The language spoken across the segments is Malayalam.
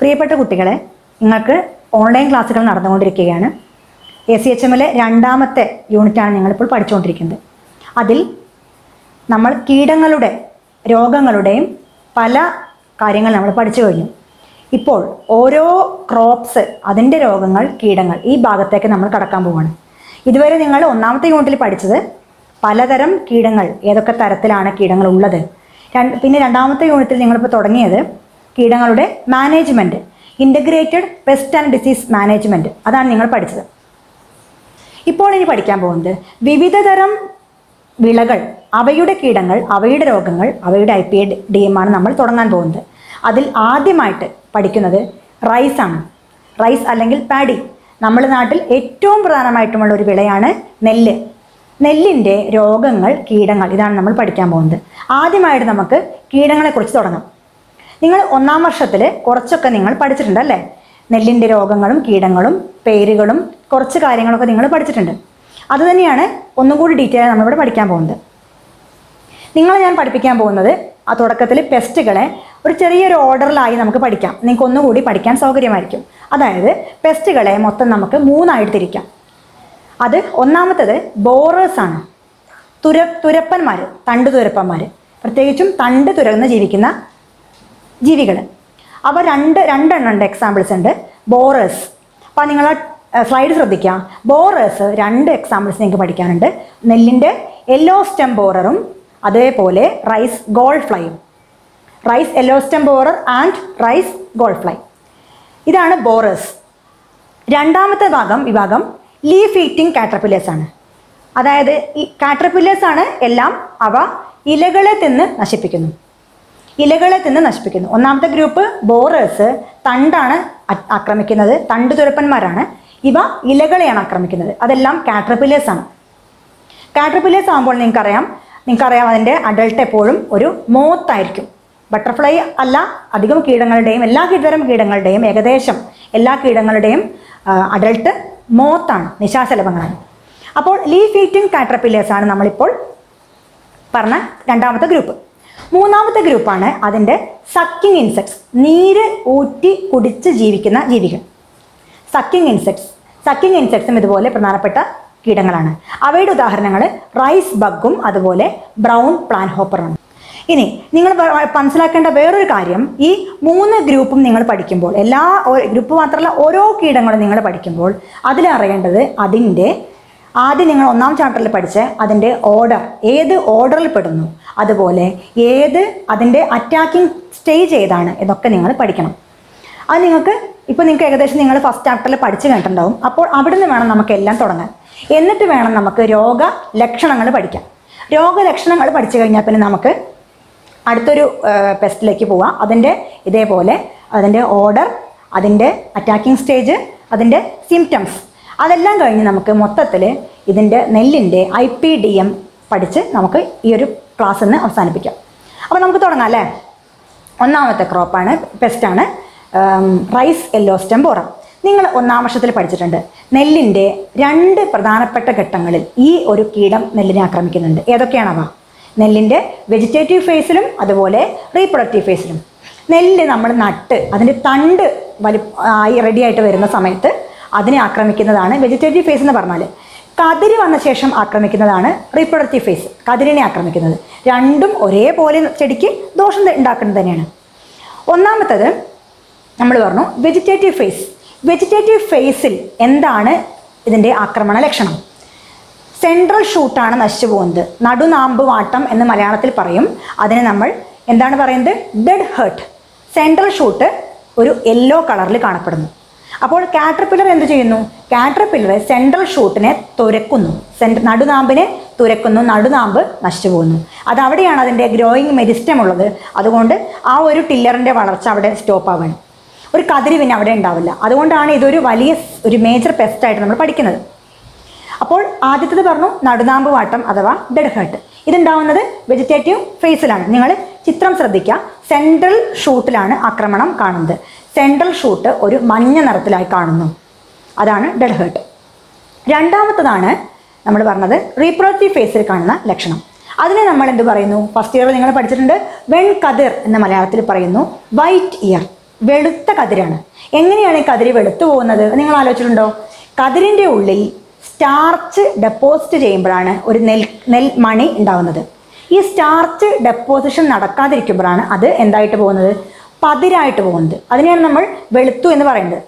പ്രിയപ്പെട്ട കുട്ടികളെ നിങ്ങൾക്ക് ഓൺലൈൻ ക്ലാസ്സുകൾ നടന്നുകൊണ്ടിരിക്കുകയാണ് എ സി എച്ച് എമ്മിലെ രണ്ടാമത്തെ യൂണിറ്റാണ് ഞങ്ങളിപ്പോൾ പഠിച്ചുകൊണ്ടിരിക്കുന്നത് അതിൽ നമ്മൾ കീടങ്ങളുടെ രോഗങ്ങളുടെയും പല കാര്യങ്ങൾ നമ്മൾ പഠിച്ചു കഴിഞ്ഞു ഇപ്പോൾ ഓരോ ക്രോപ്സ് അതിൻ്റെ രോഗങ്ങൾ കീടങ്ങൾ ഈ ഭാഗത്തേക്ക് നമ്മൾ കടക്കാൻ പോവുകയാണ് ഇതുവരെ നിങ്ങൾ ഒന്നാമത്തെ യൂണിറ്റിൽ പഠിച്ചത് പലതരം കീടങ്ങൾ ഏതൊക്കെ തരത്തിലാണ് കീടങ്ങൾ ഉള്ളത് രണ്ട് പിന്നെ രണ്ടാമത്തെ യൂണിറ്റിൽ നിങ്ങളിപ്പോൾ തുടങ്ങിയത് കീടങ്ങളുടെ management integrated pest and disease management അതാണ് നിങ്ങൾ പഠിച്ചത് ഇപ്പോൾ ഇനി പഠിക്കാൻ പോകുന്നത് വിവിധതരം വിളകൾ അവയുടെ കീടങ്ങൾ അവയുടെ രോഗങ്ങൾ അവയുടെ I P A D M ആണ് നമ്മൾ തുടങ്ങാൻ പോകുന്നത് അതിൽ ആദ്യമായിട്ട് പഠിക്കുന്നത് റൈസ് ആണ് റൈസ് അല്ലെങ്കിൽ പാഡി നമ്മുടെ നാട്ടിൽ ഏറ്റവും പ്രധാനമായിട്ടുമുള്ള ഒരു വിളയാണ് നെല്ല് നെല്ലിൻ്റെ രോഗങ്ങൾ കീടങ്ങൾ ഇതാണ് നമ്മൾ പഠിക്കാൻ പോകുന്നത് ആദ്യമായിട്ട് നമുക്ക് കീടങ്ങളെക്കുറിച്ച് തുടങ്ങാം നിങ്ങൾ ഒന്നാം വർഷത്തിൽ കുറച്ചൊക്കെ നിങ്ങൾ പഠിച്ചിട്ടുണ്ട് അല്ലേ നെല്ലിൻ്റെ രോഗങ്ങളും കീടങ്ങളും പേരുകളും കുറച്ച് കാര്യങ്ങളൊക്കെ നിങ്ങൾ പഠിച്ചിട്ടുണ്ട് അതുതന്നെയാണ് ഒന്നും കൂടി ഡീറ്റെയിൽ നമ്മളിവിടെ പഠിക്കാൻ പോകുന്നത് നിങ്ങളെ ഞാൻ പഠിപ്പിക്കാൻ പോകുന്നത് ആ തുടക്കത്തിൽ പെസ്റ്റുകളെ ഒരു ചെറിയൊരു ഓർഡറിലായി നമുക്ക് പഠിക്കാം നിങ്ങൾക്ക് ഒന്നുകൂടി പഠിക്കാൻ സൗകര്യമായിരിക്കും അതായത് പെസ്റ്റുകളെ മൊത്തം നമുക്ക് മൂന്നായിട്ട് തിരിക്കാം അത് ഒന്നാമത്തത് ബോറേഴ്സ് ആണ് തുര തുരപ്പന്മാർ തണ്ട് തുരപ്പന്മാർ പ്രത്യേകിച്ചും തണ്ട് തുരന്ന് ജീവിക്കുന്ന ജീവികൾ അപ്പോൾ രണ്ട് രണ്ടെണ്ണം ഉണ്ട് എക്സാമ്പിൾസ് ഉണ്ട് ബോറേഴ്സ് അപ്പോൾ നിങ്ങൾ സ്ലൈഡ് ശ്രദ്ധിക്കുക ബോറേഴ്സ് രണ്ട് എക്സാമ്പിൾസ് നിങ്ങൾക്ക് പഠിക്കാനുണ്ട് നെല്ലിൻ്റെ യെല്ലോ സ്റ്റെം ബോററും അതേപോലെ റൈസ് ഗോൾ ഫ്ലൈയും rice yellow stem borer and rice gall fly ഇതാണ് ബോറേഴ്സ് രണ്ടാമത്തെ ഭാഗം വിഭാഗം ലീഫ് ഈറ്റിംഗ് കാറ്റർപില്ലേഴ്സ് ആണ് അതായത് ഈ കാറ്റർപില്ലേഴ്സ് ആണ് എല്ലാം അവ ഇലകളെ തിന്ന് നശിപ്പിക്കുന്നു ഇലകളെ തിന്ന് നശിപ്പിക്കുന്നു ഒന്നാമത്തെ ഗ്രൂപ്പ് ബോറേഴ്സ് തണ്ടാണ് ആ- ആക്രമിക്കുന്നത് തണ്ട് തുരപ്പന്മാരാണ് ഇവ ഇലകളെയാണ് ആക്രമിക്കുന്നത് അതെല്ലാം കാറ്റർപില്ലേഴ്സ് ആണ് കാറ്റർപില്ലേഴ്സ് ആകുമ്പോൾ നിങ്ങൾക്കറിയാം നിങ്ങൾക്കറിയാം അതിൻ്റെ അഡൾട്ട് എപ്പോഴും ഒരു മോത്തായിരിക്കും ബട്ടർഫ്ലൈ അല്ല അധികം കീടങ്ങളുടെയും എല്ലാ തരം കീടങ്ങളുടെയും ഏകദേശം എല്ലാ കീടങ്ങളുടെയും അഡൾട്ട് മോത്താണ് നിശാശലഭങ്ങളാണ് അപ്പോൾ ലീഫ് ഈറ്റിംഗ് കാറ്റർപില്ലേഴ്സ് ആണ് നമ്മളിപ്പോൾ പറഞ്ഞ രണ്ടാമത്തെ ഗ്രൂപ്പ് മൂന്നാമത്തെ ഗ്രൂപ്പാണ് അതിൻ്റെ സക്കിങ് ഇൻസെക്ട്സ് നീര് ഊറ്റി കുടിച്ച് ജീവിക്കുന്ന ജീവികൾ സക്കിങ് ഇൻസെക്ട്സ് സക്കിങ് ഇൻസെക്ട്സും ഇതുപോലെ പ്രധാനപ്പെട്ട കീടങ്ങളാണ് അവയുടെ ഉദാഹരണങ്ങൾ റൈസ് ബഗ്ഗും അതുപോലെ ബ്രൗൺ പ്ലാൻ ഹോപ്പറാണ് ഇനി നിങ്ങൾ പ- മനസ്സിലാക്കേണ്ട വേറൊരു കാര്യം ഈ മൂന്ന് ഗ്രൂപ്പും നിങ്ങൾ പഠിക്കുമ്പോൾ എല്ലാ ഓ- ഗ്രൂപ്പ് മാത്രമല്ല ഓരോ കീടങ്ങളും നിങ്ങൾ പഠിക്കുമ്പോൾ അതിലറിയേണ്ടത് അതിൻ്റെ ആദ്യം നിങ്ങൾ ഒന്നാം ചാപ്റ്ററിൽ പഠിച്ച അതിൻ്റെ ഓർഡർ ഏത് ഓർഡറിൽ പെടുന്നു അതുപോലെ ഏത് അതിൻ്റെ അറ്റാക്കിംഗ് സ്റ്റേജ് ഏതാണ് എന്നൊക്കെ നിങ്ങൾ പഠിക്കണം അത് നിങ്ങൾക്ക് ഇപ്പോൾ നിങ്ങൾക്ക് ഏകദേശം നിങ്ങൾ ഫസ്റ്റ് ചാപ്റ്ററിൽ പഠിച്ചു കഴിഞ്ഞിട്ടുണ്ടാവും അപ്പോൾ അവിടെ നിന്ന് വേണം നമുക്ക് എല്ലാം തുടങ്ങാൻ എന്നിട്ട് വേണം നമുക്ക് രോഗ ലക്ഷണങ്ങൾ പഠിക്കാം രോഗലക്ഷണങ്ങൾ പഠിച്ചു കഴിഞ്ഞാൽ പിന്നെ നമുക്ക് അടുത്തൊരു പെസ്റ്റിലേക്ക് പോവാം അതിൻ്റെ ഇതേപോലെ അതിൻ്റെ ഓർഡർ അതിൻ്റെ അറ്റാക്കിംഗ് സ്റ്റേജ് അതിൻ്റെ സിംറ്റംസ് അതെല്ലാം കഴിഞ്ഞ് നമുക്ക് മൊത്തത്തിൽ ഇതിൻ്റെ നെല്ലിൻ്റെ ഐ പി ഡി എം പഠിച്ച് നമുക്ക് ഈ ഒരു ക്ലാസ് നിന്ന് അവസാനിപ്പിക്കാം അപ്പോൾ നമുക്ക് തുടങ്ങാം അല്ലേ ഒന്നാമത്തെ ക്രോപ്പാണ് പെസ്റ്റാണ് റൈസ് യെല്ലോ സ്റ്റെം ബോറം നിങ്ങൾ ഒന്നാം വർഷത്തിൽ പഠിച്ചിട്ടുണ്ട് നെല്ലിൻ്റെ രണ്ട് പ്രധാനപ്പെട്ട ഘട്ടങ്ങളിൽ ഈ ഒരു കീടം നെല്ലിനെ ആക്രമിക്കുന്നുണ്ട് ഏതൊക്കെയാണവ നെല്ലിൻ്റെ വെജിറ്റേറ്റീവ് ഫേസിലും അതുപോലെ റീപ്രൊഡക്റ്റീവ് ഫേസിലും നെല്ല് നമ്മൾ നട്ട് അതിൻ്റെ തണ്ട് വലി ആയി റെഡി ആയിട്ട് വരുന്ന സമയത്ത് അതിനെ ആക്രമിക്കുന്നതാണ് വെജിറ്റേറ്റീവ് ഫേസ് എന്ന് പറഞ്ഞാൽ കതിര് വന്ന ശേഷം ആക്രമിക്കുന്നതാണ് റീപ്രൊഡക്റ്റീവ് ഫേസ് കതിരിനെ ആക്രമിക്കുന്നത് രണ്ടും ഒരേപോലെ ചെടിക്ക് ദോഷം ത- ഉണ്ടാക്കുന്നത് തന്നെയാണ് ഒന്നാമത്തത് നമ്മൾ പറഞ്ഞു വെജിറ്റേറ്റീവ് ഫേസ് വെജിറ്റേറ്റീവ് ഫേസിൽ എന്താണ് ഇതിൻ്റെ ആക്രമണ ലക്ഷണം സെൻട്രൽ ഷൂട്ടാണ് നശിച്ചു പോകുന്നത് നടുനാമ്പ് വാട്ടം എന്ന് മലയാളത്തിൽ പറയും അതിന് നമ്മൾ എന്താണ് പറയുന്നത് ഡെഡ് ഹേർട്ട് സെൻട്രൽ ഷൂട്ട് ഒരു യെല്ലോ കളറിൽ കാണപ്പെടുന്നു അപ്പോൾ കാറ്റർപില്ലർ എന്ത് ചെയ്യുന്നു കാറ്റർപില്ലർ സെൻട്രൽ ഷൂട്ടിനെ തുരക്കുന്നു സെൻട്ര നടുനാമ്പിനെ തുരക്കുന്നു നടുനാമ്പ് നശിച്ചു പോകുന്നു അത് അവിടെയാണ് അതിൻ്റെ ഗ്രോയിങ് മെരിസ്റ്റം ഉള്ളത് അതുകൊണ്ട് ആ ഒരു ടില്ലറിൻ്റെ വളർച്ച അവിടെ സ്റ്റോപ്പ് ആവുകയാണ് ഒരു കതിര് പിന്നെ അവിടെ ഉണ്ടാവില്ല അതുകൊണ്ടാണ് ഇതൊരു വലിയ സ്- ഒരു മേജർ പെസ്റ്റായിട്ട് നമ്മൾ പഠിക്കുന്നത് അപ്പോൾ ആദ്യത്തേത് പറഞ്ഞു നടുനാമ്പ് വാട്ടം അഥവാ ഡെഡ് ഹേർട്ട് ഇതുണ്ടാവുന്നത് വെജിറ്റേറ്റീവ് ഫേസിലാണ് നിങ്ങൾ ചിത്രം ശ്രദ്ധിക്കുക സെൻട്രൽ ഷൂട്ടിലാണ് ആക്രമണം കാണുന്നത് സെൻട്രൽ ഷൂട്ട് ഒരു മഞ്ഞ നിറത്തിലായി കാണുന്നു അതാണ് ഡെഡ് ഹേർട്ട് രണ്ടാമത്തതാണ് നമ്മൾ പറഞ്ഞത് റീപ്രൊഡക്റ്റീവ് ഫേസിൽ കാണുന്ന ലക്ഷണം അതിനെ നമ്മൾ എന്ത് പറയുന്നു ഫസ്റ്റ് ഇയർ നിങ്ങൾ പഠിച്ചിട്ടുണ്ട് വെൺ കതിർ എന്ന മലയാളത്തിൽ പറയുന്നു വൈറ്റ് ഇയർ വെളുത്ത കതിരാണ് എങ്ങനെയാണ് ഈ കതിര് വെളുത്തു പോകുന്നത് നിങ്ങൾ ആലോചിച്ചിട്ടുണ്ടോ കതിരിൻ്റെ ഉള്ളിൽ സ്റ്റാർച്ച് ഡെപ്പോസിറ്റ് ചെയ്യുമ്പോഴാണ് ഒരു നെൽ നെൽമണി ഉണ്ടാകുന്നത് ഈ സ്റ്റാർച്ച് ഡെപ്പോസിഷൻ നടക്കാതിരിക്കുമ്പോഴാണ് അത് എന്തായിട്ട് പോകുന്നത് പതിരായിട്ട് പോകുന്നത് അതിനെയാണ് നമ്മൾ വെളുത്തു എന്ന് പറയുന്നത്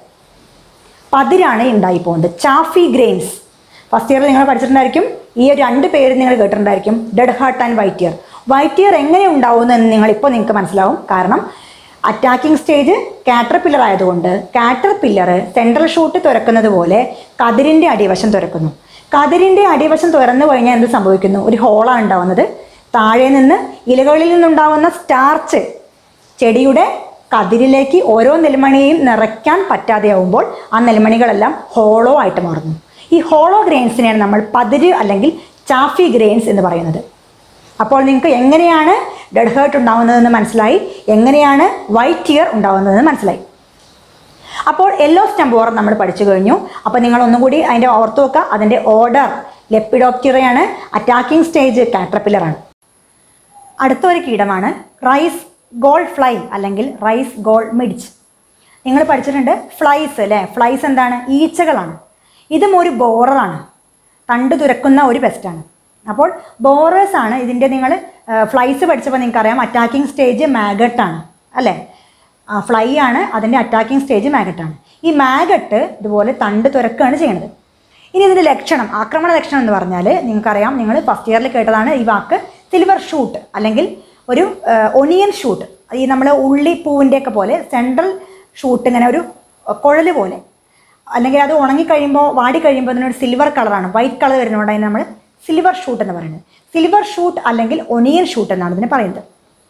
പതിരാണ് ഉണ്ടായി പോകുന്നത് ചാഫി ഗ്രെയിൻസ് ഫസ്റ്റ് ഇയറിൽ നിങ്ങൾ പഠിച്ചിട്ടുണ്ടായിരിക്കും ഈ ഒരു രണ്ട് പേര് നിങ്ങൾ കേട്ടിട്ടുണ്ടായിരിക്കും dead heart and white ear white ear എങ്ങനെ ഉണ്ടാവുന്നു എന്ന് നിങ്ങൾ ഇപ്പോൾ നിങ്ങൾക്ക് മനസ്സിലാവും കാരണം അറ്റാക്കിംഗ് സ്റ്റേജ് കാറ്റർ പില്ലർ ആയതുകൊണ്ട് കാറ്റർ പില്ലർ സെൻട്രൽ ഷൂട്ട് തുറക്കുന്നത് പോലെ കതിരിൻ്റെ അടിവശം തുറക്കുന്നു കതിരിൻ്റെ അടിവശം തുറന്നു കഴിഞ്ഞാൽ എന്ത് സംഭവിക്കുന്നു ഒരു ഹോളാണ് ഉണ്ടാവുന്നത് താഴെ നിന്ന് ഇലകളിൽ നിന്നുണ്ടാവുന്ന സ്റ്റാർച്ച് ചെടിയുടെ കതിരിലേക്ക് ഓരോ നെൽമണിയെയും നിറയ്ക്കാൻ പറ്റാതെയാവുമ്പോൾ ആ നെൽമണികളെല്ലാം ഹോളോ ആയിട്ട് മാറുന്നു ഈ ഹോളോ ഗ്രെയിൻസിനെയാണ് നമ്മൾ പതിര് അല്ലെങ്കിൽ ചാഫി ഗ്രെയിൻസ് എന്ന് പറയുന്നത് അപ്പോൾ നിങ്ങൾക്ക് എങ്ങനെയാണ് ഡെഡ് ഹേർട്ട് ഉണ്ടാവുന്നതെന്ന് മനസ്സിലായി എങ്ങനെയാണ് വൈറ്റ് ഇയർ ഉണ്ടാവുന്നതെന്ന് മനസ്സിലായി അപ്പോൾ യെല്ലോ സ്റ്റംബോർ നമ്മൾ പഠിച്ചു കഴിഞ്ഞു അപ്പോൾ നിങ്ങൾ ഒന്നുകൂടി അതിൻ്റെ ഓർത്ത് വെക്കുക അതിൻ്റെ ഓർഡർ ലെപ്പിഡോപ്റ്റിറയാണ് അറ്റാക്കിംഗ് സ്റ്റേജ് കാറ്റർപില്ലറാണ് അടുത്ത ഒരു കീടമാണ് റൈസ് ഗോൾഡ് ഫ്ലൈ അല്ലെങ്കിൽ റൈസ് ഗോൾഡ് മിഡ്ജ് നിങ്ങൾ പഠിച്ചിട്ടുണ്ട് ഫ്ലൈസ് അല്ലേ ഫ്ലൈസ് എന്താണ് ഈച്ചകളാണ് ഇതും ഒരു ബോററാണ് തണ്ട് തുരക്കുന്ന ഒരു പെസ്റ്റാണ് അപ്പോൾ ബോറേഴ്സ് ആണ് ഇതിൻ്റെ നിങ്ങൾ ഫ്ലൈസ് പഠിച്ചപ്പോൾ നിങ്ങൾക്കറിയാം അറ്റാക്കിംഗ് സ്റ്റേജ് മാഗട്ടാണ് അല്ലേ ഫ്ലൈ ആണ് അതിൻ്റെ അറ്റാക്കിംഗ് സ്റ്റേജ് മാഗട്ടാണ് ഈ മാഗട്ട് ഇതുപോലെ തണ്ട് തുരക്കുകയാണ് ചെയ്യുന്നത് ഇനി ഇതിൻ്റെ ലക്ഷണം ആക്രമണ ലക്ഷണം എന്ന് പറഞ്ഞാൽ നിങ്ങൾക്കറിയാം നിങ്ങൾ ഫസ്റ്റ് ഇയറിൽ കേട്ടതാണ് ഈ വാക്ക് സിൽവർ ഷൂട്ട് അല്ലെങ്കിൽ ഒരു ഒണിയൻ ഷൂട്ട് ഈ നമ്മൾ ഉള്ളിപ്പൂവിൻ്റെ ഒക്കെ പോലെ സെൻട്രൽ ഷൂട്ട് ഇങ്ങനെ ഒരു കുഴൽ പോലെ അല്ലെങ്കിൽ അത് ഉണങ്ങിക്കഴിയുമ്പോൾ വാടി കഴിയുമ്പോൾ അതിനൊരു സിൽവർ കളറാണ് വൈറ്റ് കളർ വരുന്നതുകൊണ്ട് അതിന് നമ്മൾ സിൽവർ ഷൂട്ട് എന്ന് പറയുന്നത് സിൽവർ ഷൂട്ട് അല്ലെങ്കിൽ ഒണിയൻ ഷൂട്ട് എന്നാണ് ഇതിനെ പറയുന്നത്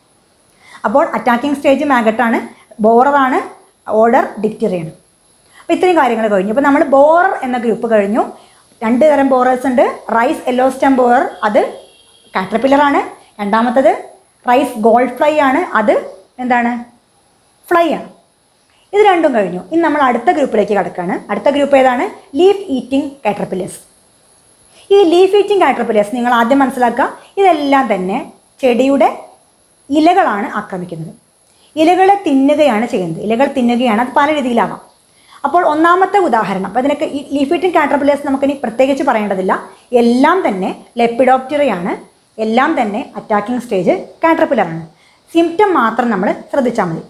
അപ്പോൾ അറ്റാക്കിംഗ് സ്റ്റേജ് മാഗട്ടാണ് ബോററാണ് ഓർഡർ ഡിക്റ്ററിയാണ് അപ്പോൾ ഇത്രയും കാര്യങ്ങൾ കഴിഞ്ഞു അപ്പോൾ നമ്മൾ ബോറർ എന്ന ഗ്രൂപ്പ് കഴിഞ്ഞു രണ്ട് തരം ബോറേഴ്സ് ഉണ്ട് റൈസ് യെല്ലോ സ്റ്റം ബോറർ അത് കാറ്റർപില്ലറാണ് രണ്ടാമത്തത് റൈസ് ഗോൾഡ് ഫ്ലൈ ആണ് അത് എന്താണ് ഫ്ലൈ ആണ് ഇത് രണ്ടും കഴിഞ്ഞു ഇനി നമ്മൾ അടുത്ത ഗ്രൂപ്പിലേക്ക് കിടക്കുകയാണ് അടുത്ത ഗ്രൂപ്പ് ഏതാണ് ലീഫ് ഈറ്റിംഗ് കാറ്റർപില്ലേഴ്സ് ഈ ലീഫ് ഈറ്റിംഗ് കാറ്റർപില്ലേഴ്സ് നിങ്ങൾ ആദ്യം മനസ്സിലാക്കുക ഇതെല്ലാം തന്നെ ചെടിയുടെ ഇലകളാണ് ആക്രമിക്കുന്നത് ഇലകളെ തിന്നുകയാണ് ചെയ്യുന്നത് ഇലകൾ തിന്നുകയാണ് അത് പല രീതിയിലാവാം അപ്പോൾ ഒന്നാമത്തെ ഉദാഹരണം അപ്പോൾ ഇതിനൊക്കെ ഈ ലീഫ് ഈറ്റിംഗ് കാറ്റർപില്ലേഴ്സ് നമുക്കിനി പ്രത്യേകിച്ച് പറയേണ്ടതില്ല എല്ലാം തന്നെ ലെപ്പിഡോപ്റ്ററിയാണ് എല്ലാം തന്നെ അറ്റാക്കിംഗ് സ്റ്റേജ് കാറ്റർപില്ലറാണ് സിംറ്റം മാത്രം നമ്മൾ ശ്രദ്ധിച്ചാൽ മതി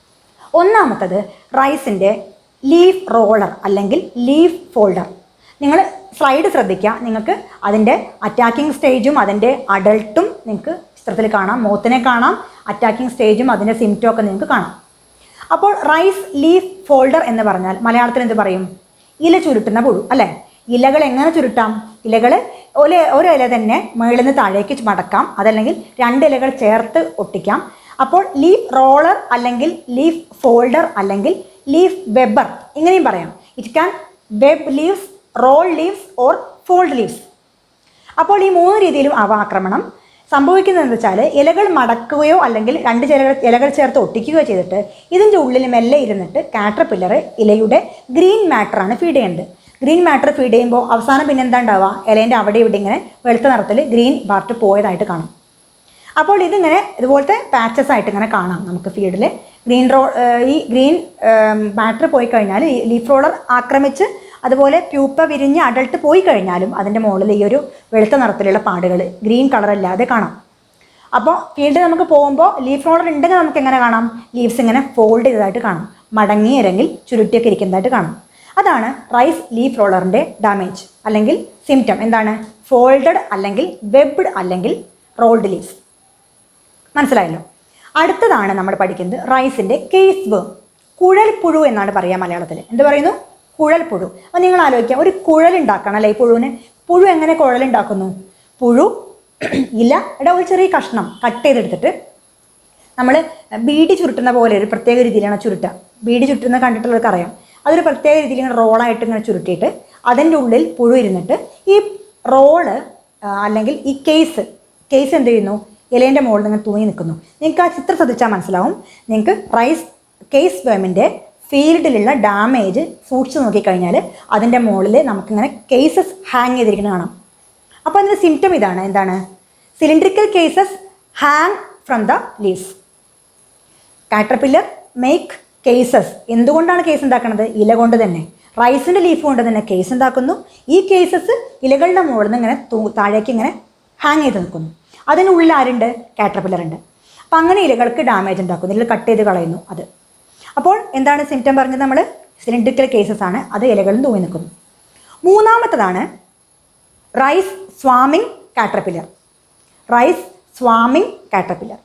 ഒന്നാമത്തത് റൈസിൻ്റെ ലീഫ് റോളർ അല്ലെങ്കിൽ ലീഫ് ഫോൾഡർ നിങ്ങൾ സ്ലൈഡ് ശ്രദ്ധിക്കുക നിങ്ങൾക്ക് അതിൻ്റെ അറ്റാക്കിംഗ് സ്റ്റേജും അതിൻ്റെ അഡൾട്ടും നിങ്ങൾക്ക് ചിത്രത്തിൽ കാണാം മോത്തിനെ കാണാം അറ്റാക്കിംഗ് സ്റ്റേജും അതിൻ്റെ സിംറ്റവും ഒക്കെ നിങ്ങൾക്ക് കാണാം അപ്പോൾ റൈസ് ലീഫ് ഫോൾഡർ എന്ന് പറഞ്ഞാൽ മലയാളത്തിൽ എന്ത് പറയും ഇല ചുരുട്ടുന്ന പുഴു അല്ലേ ഇലകൾ എങ്ങനെ ചുരുട്ടാം ഇലകൾ ഒരു ഒരു ഇല തന്നെ മുകളിൽ നിന്ന് താഴേക്ക് മടക്കാം അതല്ലെങ്കിൽ രണ്ട് ഇലകൾ ചേർത്ത് ഒട്ടിക്കാം അപ്പോൾ ലീഫ് റോളർ അല്ലെങ്കിൽ ലീഫ് ഫോൾഡർ അല്ലെങ്കിൽ ലീഫ് വെബർ ഇങ്ങനെയും പറയാം it can web leaves roll leaves or fold leaves അപ്പോൾ ഈ മൂന്ന് രീതിയിലും അവ ആക്രമണം സംഭവിക്കുന്നത് എന്ന് വെച്ചാൽ ഇലകൾ മടക്കുകയോ അല്ലെങ്കിൽ രണ്ട് ചിലകൾ ഇലകൾ ചേർത്ത് ഒട്ടിക്കുകയോ ചെയ്തിട്ട് ഇതിൻ്റെ ഉള്ളിൽ മെല്ലെ ഇരുന്നിട്ട് കാറ്റർപില്ലർ ഇലയുടെ ഗ്രീൻ മാറ്ററാണ് ഫീഡ് ചെയ്യേണ്ടത് ഗ്രീൻ മാറ്റർ ഫീഡ് ചെയ്യുമ്പോൾ അവസാനം പിന്നെ എന്താ ഉണ്ടാവുക ഇലേൻ്റെ അവിടെ ഇവിടെ ഇങ്ങനെ വെളുത്ത നിറത്തിൽ ഗ്രീൻ പാർട്ട് പോയതായിട്ട് കാണാം അപ്പോൾ ഇതിങ്ങനെ ഇതുപോലത്തെ പാച്ചസ് ആയിട്ട് ഇങ്ങനെ കാണാം നമുക്ക് ഫീൽഡിൽ ഗ്രീൻ റോ ഈ ഗ്രീൻ മാറ്റർ പോയി കഴിഞ്ഞാൽ ഈ ലീഫ് റോളർ ആക്രമിച്ച് അതുപോലെ പ്യൂപ്പ വിരിഞ്ഞ് അഡൾട്ട് പോയി കഴിഞ്ഞാലും അതിൻ്റെ മുകളിൽ ഈ ഒരു വെളുത്ത നിറത്തിലുള്ള പാടുകൾ ഗ്രീൻ കളർ അല്ലാതെ കാണാം അപ്പോൾ ഫീൽഡ് നമുക്ക് പോകുമ്പോൾ ലീഫ് റോളർ ഉണ്ടെങ്കിൽ നമുക്ക് എങ്ങനെ കാണാം ലീവ്സ് ഇങ്ങനെ ഫോൾഡ് ചെയ്തതായിട്ട് കാണാം മടങ്ങി ഇരങ്ങിൽ ചുരുട്ടിയൊക്കെ ഇരിക്കുന്നതായിട്ട് കാണാം അതാണ് റൈസ് ലീഫ് റോളറിൻ്റെ ഡാമേജ് അല്ലെങ്കിൽ സിംറ്റം എന്താണ് ഫോൾഡഡ് അല്ലെങ്കിൽ വെബ്ഡ് അല്ലെങ്കിൽ റോൾഡ് ലീവ്സ് മനസ്സിലായല്ലോ അടുത്തതാണ് നമ്മൾ പഠിക്കുന്നത് റൈസിൻ്റെ കേസ് വേം കുഴൽപ്പുഴു എന്നാണ് പറയുക മലയാളത്തിൽ എന്ത് പറയുന്നു കുഴൽപ്പുഴു അപ്പോൾ നിങ്ങൾ ആലോചിക്കുക ഒരു കുഴൽ ഉണ്ടാക്കണം അല്ലേ ഈ പുഴുവിന് പുഴു എങ്ങനെ കുഴലുണ്ടാക്കുന്നു പുഴു ഇല ഇവിടെ ഒരു ചെറിയ കഷ്ണം കട്ട് ചെയ്തെടുത്തിട്ട് നമ്മൾ ബീഡി ചുരുട്ടുന്ന പോലെ ഒരു പ്രത്യേക രീതിയിലാണ് ചുരുട്ടുക ബീഡി ചുരുട്ടുന്ന കണ്ടിട്ടുള്ളവർക്ക് അറിയാം അതൊരു പ്രത്യേക രീതിയിൽ ഇങ്ങനെ റോളായിട്ട് ഇങ്ങനെ ചുരുട്ടിയിട്ട് അതിൻ്റെ ഉള്ളിൽ പുഴു ഇരുന്നിട്ട് ഈ റോള് ആ, അല്ലെങ്കിൽ ഈ കേസ് കേസ് എന്ത് ചെയ്യുന്നു ഇലേൻ്റെ മുകളിൽ നിന്ന് തൂങ്ങി നിൽക്കുന്നു നിങ്ങൾക്ക് ആ ചിത്രം ശ്രദ്ധിച്ചാൽ മനസ്സിലാവും നിങ്ങൾക്ക് റൈസ് കേസ് വേമിൻ്റെ ഫീൽഡിലുള്ള ഡാമേജ് സൂക്ഷിച്ച് നോക്കിക്കഴിഞ്ഞാൽ അതിൻ്റെ മുകളിൽ നമുക്കിങ്ങനെ കേസസ് ഹാങ് ചെയ്തിരിക്കുന്നത് കാണാം അപ്പോൾ അതിൻ്റെ സിംറ്റം ഇതാണ് എന്താണ് cylindrical cases hang from the leaves caterpillar make cases എന്തുകൊണ്ടാണ് കേസ് ഉണ്ടാക്കുന്നത് ഇല കൊണ്ട് തന്നെ റൈസിൻ്റെ ലീഫ് കൊണ്ട് തന്നെ കേസ് ഉണ്ടാക്കുന്നു ഈ കേസസ് ഇലകളുടെ മുകളിൽ നിന്ന് ഇങ്ങനെ തൂ- താഴേക്ക് ഇങ്ങനെ ഹാങ് ചെയ്ത് നിൽക്കുന്നു അതിനുള്ളിൽ ആരുണ്ട് കാറ്റർപില്ലർ ഉണ്ട് അപ്പം അങ്ങനെ ഇലകൾക്ക് ഡാമേജ് ഉണ്ടാക്കുന്നു ഇല കട്ട് ചെയ്ത് കളയുന്നു അത് അപ്പോൾ എന്താണ് സിംറ്റം പറഞ്ഞത് നമ്മൾ സിലിണ്ടറിക്കൽ കേസസ് ആണ് അത് ഇലകളും തൂങ്ങി നിൽക്കുന്നു മൂന്നാമത്തതാണ് rice swarming caterpillar rice swarming caterpillar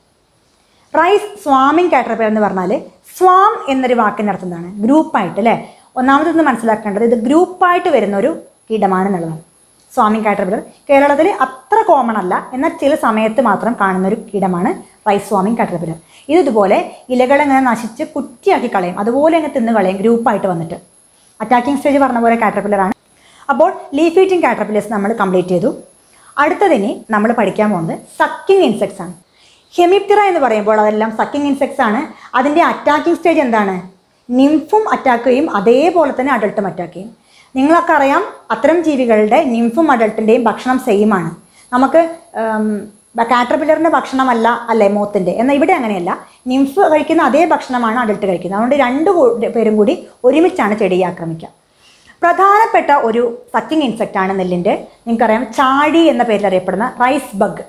rice swarming caterpillar എന്ന് പറഞ്ഞാൽ സ്വാം എന്നൊരു വാക്കിൻ്റെ അർത്ഥം എന്താണ് ഗ്രൂപ്പായിട്ട് അല്ലേ ഒന്നാമതൊന്ന് മനസ്സിലാക്കേണ്ടത് ഇത് ഗ്രൂപ്പായിട്ട് വരുന്ന ഒരു കീടമാണ് എന്നുള്ളതാണ് സ്വാമിങ് കാറ്റർപില്ലർ കേരളത്തിൽ അത്ര കോമൺ അല്ല എന്നാൽ ചില സമയത്ത് മാത്രം കാണുന്ന ഒരു കീടമാണ് റൈസ് സ്വാമിങ് കാറ്റർപില്ലർ ഇത് ഇതുപോലെ ഇലകളെങ്ങനെ നശിച്ച് കുറ്റിയാക്കി കളയും അതുപോലെ അങ്ങ് തിന്ന് കളയും ഗ്രൂപ്പായിട്ട് വന്നിട്ട് അറ്റാക്കിംഗ് സ്റ്റേജ് പറഞ്ഞ പോലെ കാറ്റർപില്ലറാണ് അപ്പോൾ ലീഫ് ഈറ്റിംഗ് കാറ്റർപില്ലേഴ്സ് നമ്മൾ കംപ്ലീറ്റ് ചെയ്തു അടുത്തതിനി നമ്മൾ പഠിക്കാൻ പോകുന്നത് സക്കിംഗ് ഇൻസെക്ട്സ് ആണ് ഹെമിപ്തിറ എന്ന് പറയുമ്പോൾ അതെല്ലാം സക്കിംഗ് ഇൻസെക്ട്സ് ആണ് അതിൻ്റെ അറ്റാക്കിംഗ് സ്റ്റേജ് എന്താണ് നിംഫും അറ്റാക്ക് ചെയ്യും അതേപോലെ തന്നെ അഡൾട്ടും അറ്റാക്ക് ചെയ്യും നിങ്ങളൊക്കെ അറിയാം അത്തരം ജീവികളുടെ നിംഫും അഡൾട്ടിൻ്റെയും ഭക്ഷണം സെയിം ആണ് നമുക്ക് കാറ്റർപില്ലറിൻ്റെ ഭക്ഷണമല്ല അല്ലേ മോത്തിൻ്റെ എന്നാൽ ഇവിടെ അങ്ങനെയല്ല നിംഫ് കഴിക്കുന്ന അതേ ഭക്ഷണമാണ് അഡൾട്ട് കഴിക്കുന്നത് അതുകൊണ്ട് രണ്ട് കൂ- പേരും കൂടി ഒരുമിച്ചാണ് ചെടിയെ ആക്രമിക്കുക പ്രധാനപ്പെട്ട ഒരു സക്കിംഗ് ഇൻസെക്റ്റ് ആണ് നെല്ലിൻ്റെ നിങ്ങൾക്കറിയാം ചാഴി എന്ന പേരിൽ അറിയപ്പെടുന്ന rice bug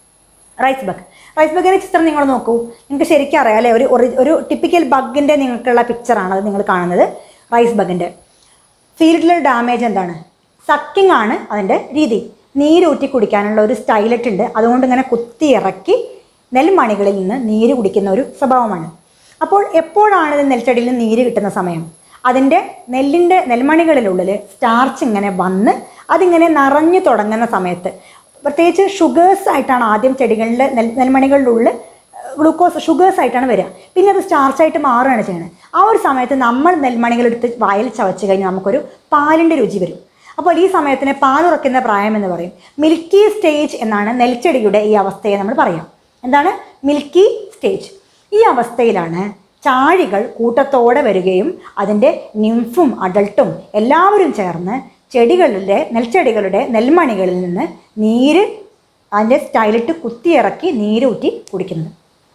rice bug rice ബഗിൻ്റെ ചിത്രം നിങ്ങൾ നോക്കൂ നിങ്ങൾക്ക് ശരിക്കും അറിയാം അല്ലേ ഒരു ഒറി- ഒരു ടിപ്പിക്കൽ ബഗിൻ്റെ നിങ്ങൾക്കുള്ള പിക്ചറാണ് അത് നിങ്ങൾ കാണുന്നത് റൈസ് ബഗിൻ്റെ ഫീൽഡിലെ ഡാമേജ് എന്താണ് സക്കിംഗ് ആണ് അതിൻ്റെ രീതി നീരൂറ്റി കുടിക്കാനുള്ള ഒരു സ്റ്റൈലറ്റ് ഉണ്ട് അതുകൊണ്ട് ഇങ്ങനെ കുത്തി ഇറക്കി നെൽമണികളിൽ നിന്ന് നീര് കുടിക്കുന്ന ഒരു സ്വഭാവമാണ് അപ്പോൾ എപ്പോഴാണ് ഇത് നെൽച്ചെടിയിൽ നിന്ന് നീര് കിട്ടുന്ന സമയം അതിൻ്റെ നെല്ലിൻ്റെ നെൽമണികളിലുള്ളിൽ സ്റ്റാർച്ച് ഇങ്ങനെ വന്ന് അതിങ്ങനെ നിറഞ്ഞു തുടങ്ങുന്ന സമയത്ത് പ്രത്യേകിച്ച് ഷുഗേഴ്സ് ആയിട്ടാണ് ആദ്യം ചെടികളിലെ നെൽ നെൽമണികളുടെ ഉള്ളിൽ ഗ്ലൂക്കോസ് ഷുഗേഴ്സ് ആയിട്ടാണ് വരിക പിന്നെ അത് സ്റ്റാർച്ച് ആയിട്ട് മാറുകയാണ് ചെയ്യുന്നത് ആ ഒരു സമയത്ത് നമ്മൾ നെൽമണികൾ എടുത്ത് വായിൽ ചവച്ച് കഴിഞ്ഞാൽ നമുക്കൊരു പാലിൻ്റെ രുചി വരും അപ്പോൾ ഈ സമയത്തിന് പാലുറക്കുന്ന പ്രായം എന്ന് പറയും മിൽക്കി സ്റ്റേജ് എന്നാണ് നെൽച്ചെടിയുടെ ഈ അവസ്ഥയെ നമ്മൾ പറയാം എന്താണ് മിൽക്കി സ്റ്റേജ് ഈ അവസ്ഥയിലാണ് ചാഴികൾ കൂട്ടത്തോടെ വരികയും അതിൻ്റെ നിംഫും അഡൾട്ടും എല്ലാവരും ചേർന്ന് ചെടികളുടെ നെൽച്ചെടികളുടെ നെൽമണികളിൽ നിന്ന് നീര് അതിൻ്റെ സ്റ്റൈലിട്ട് കുത്തിയിറക്കി നീരൂറ്റി കുടിക്കുന്നത്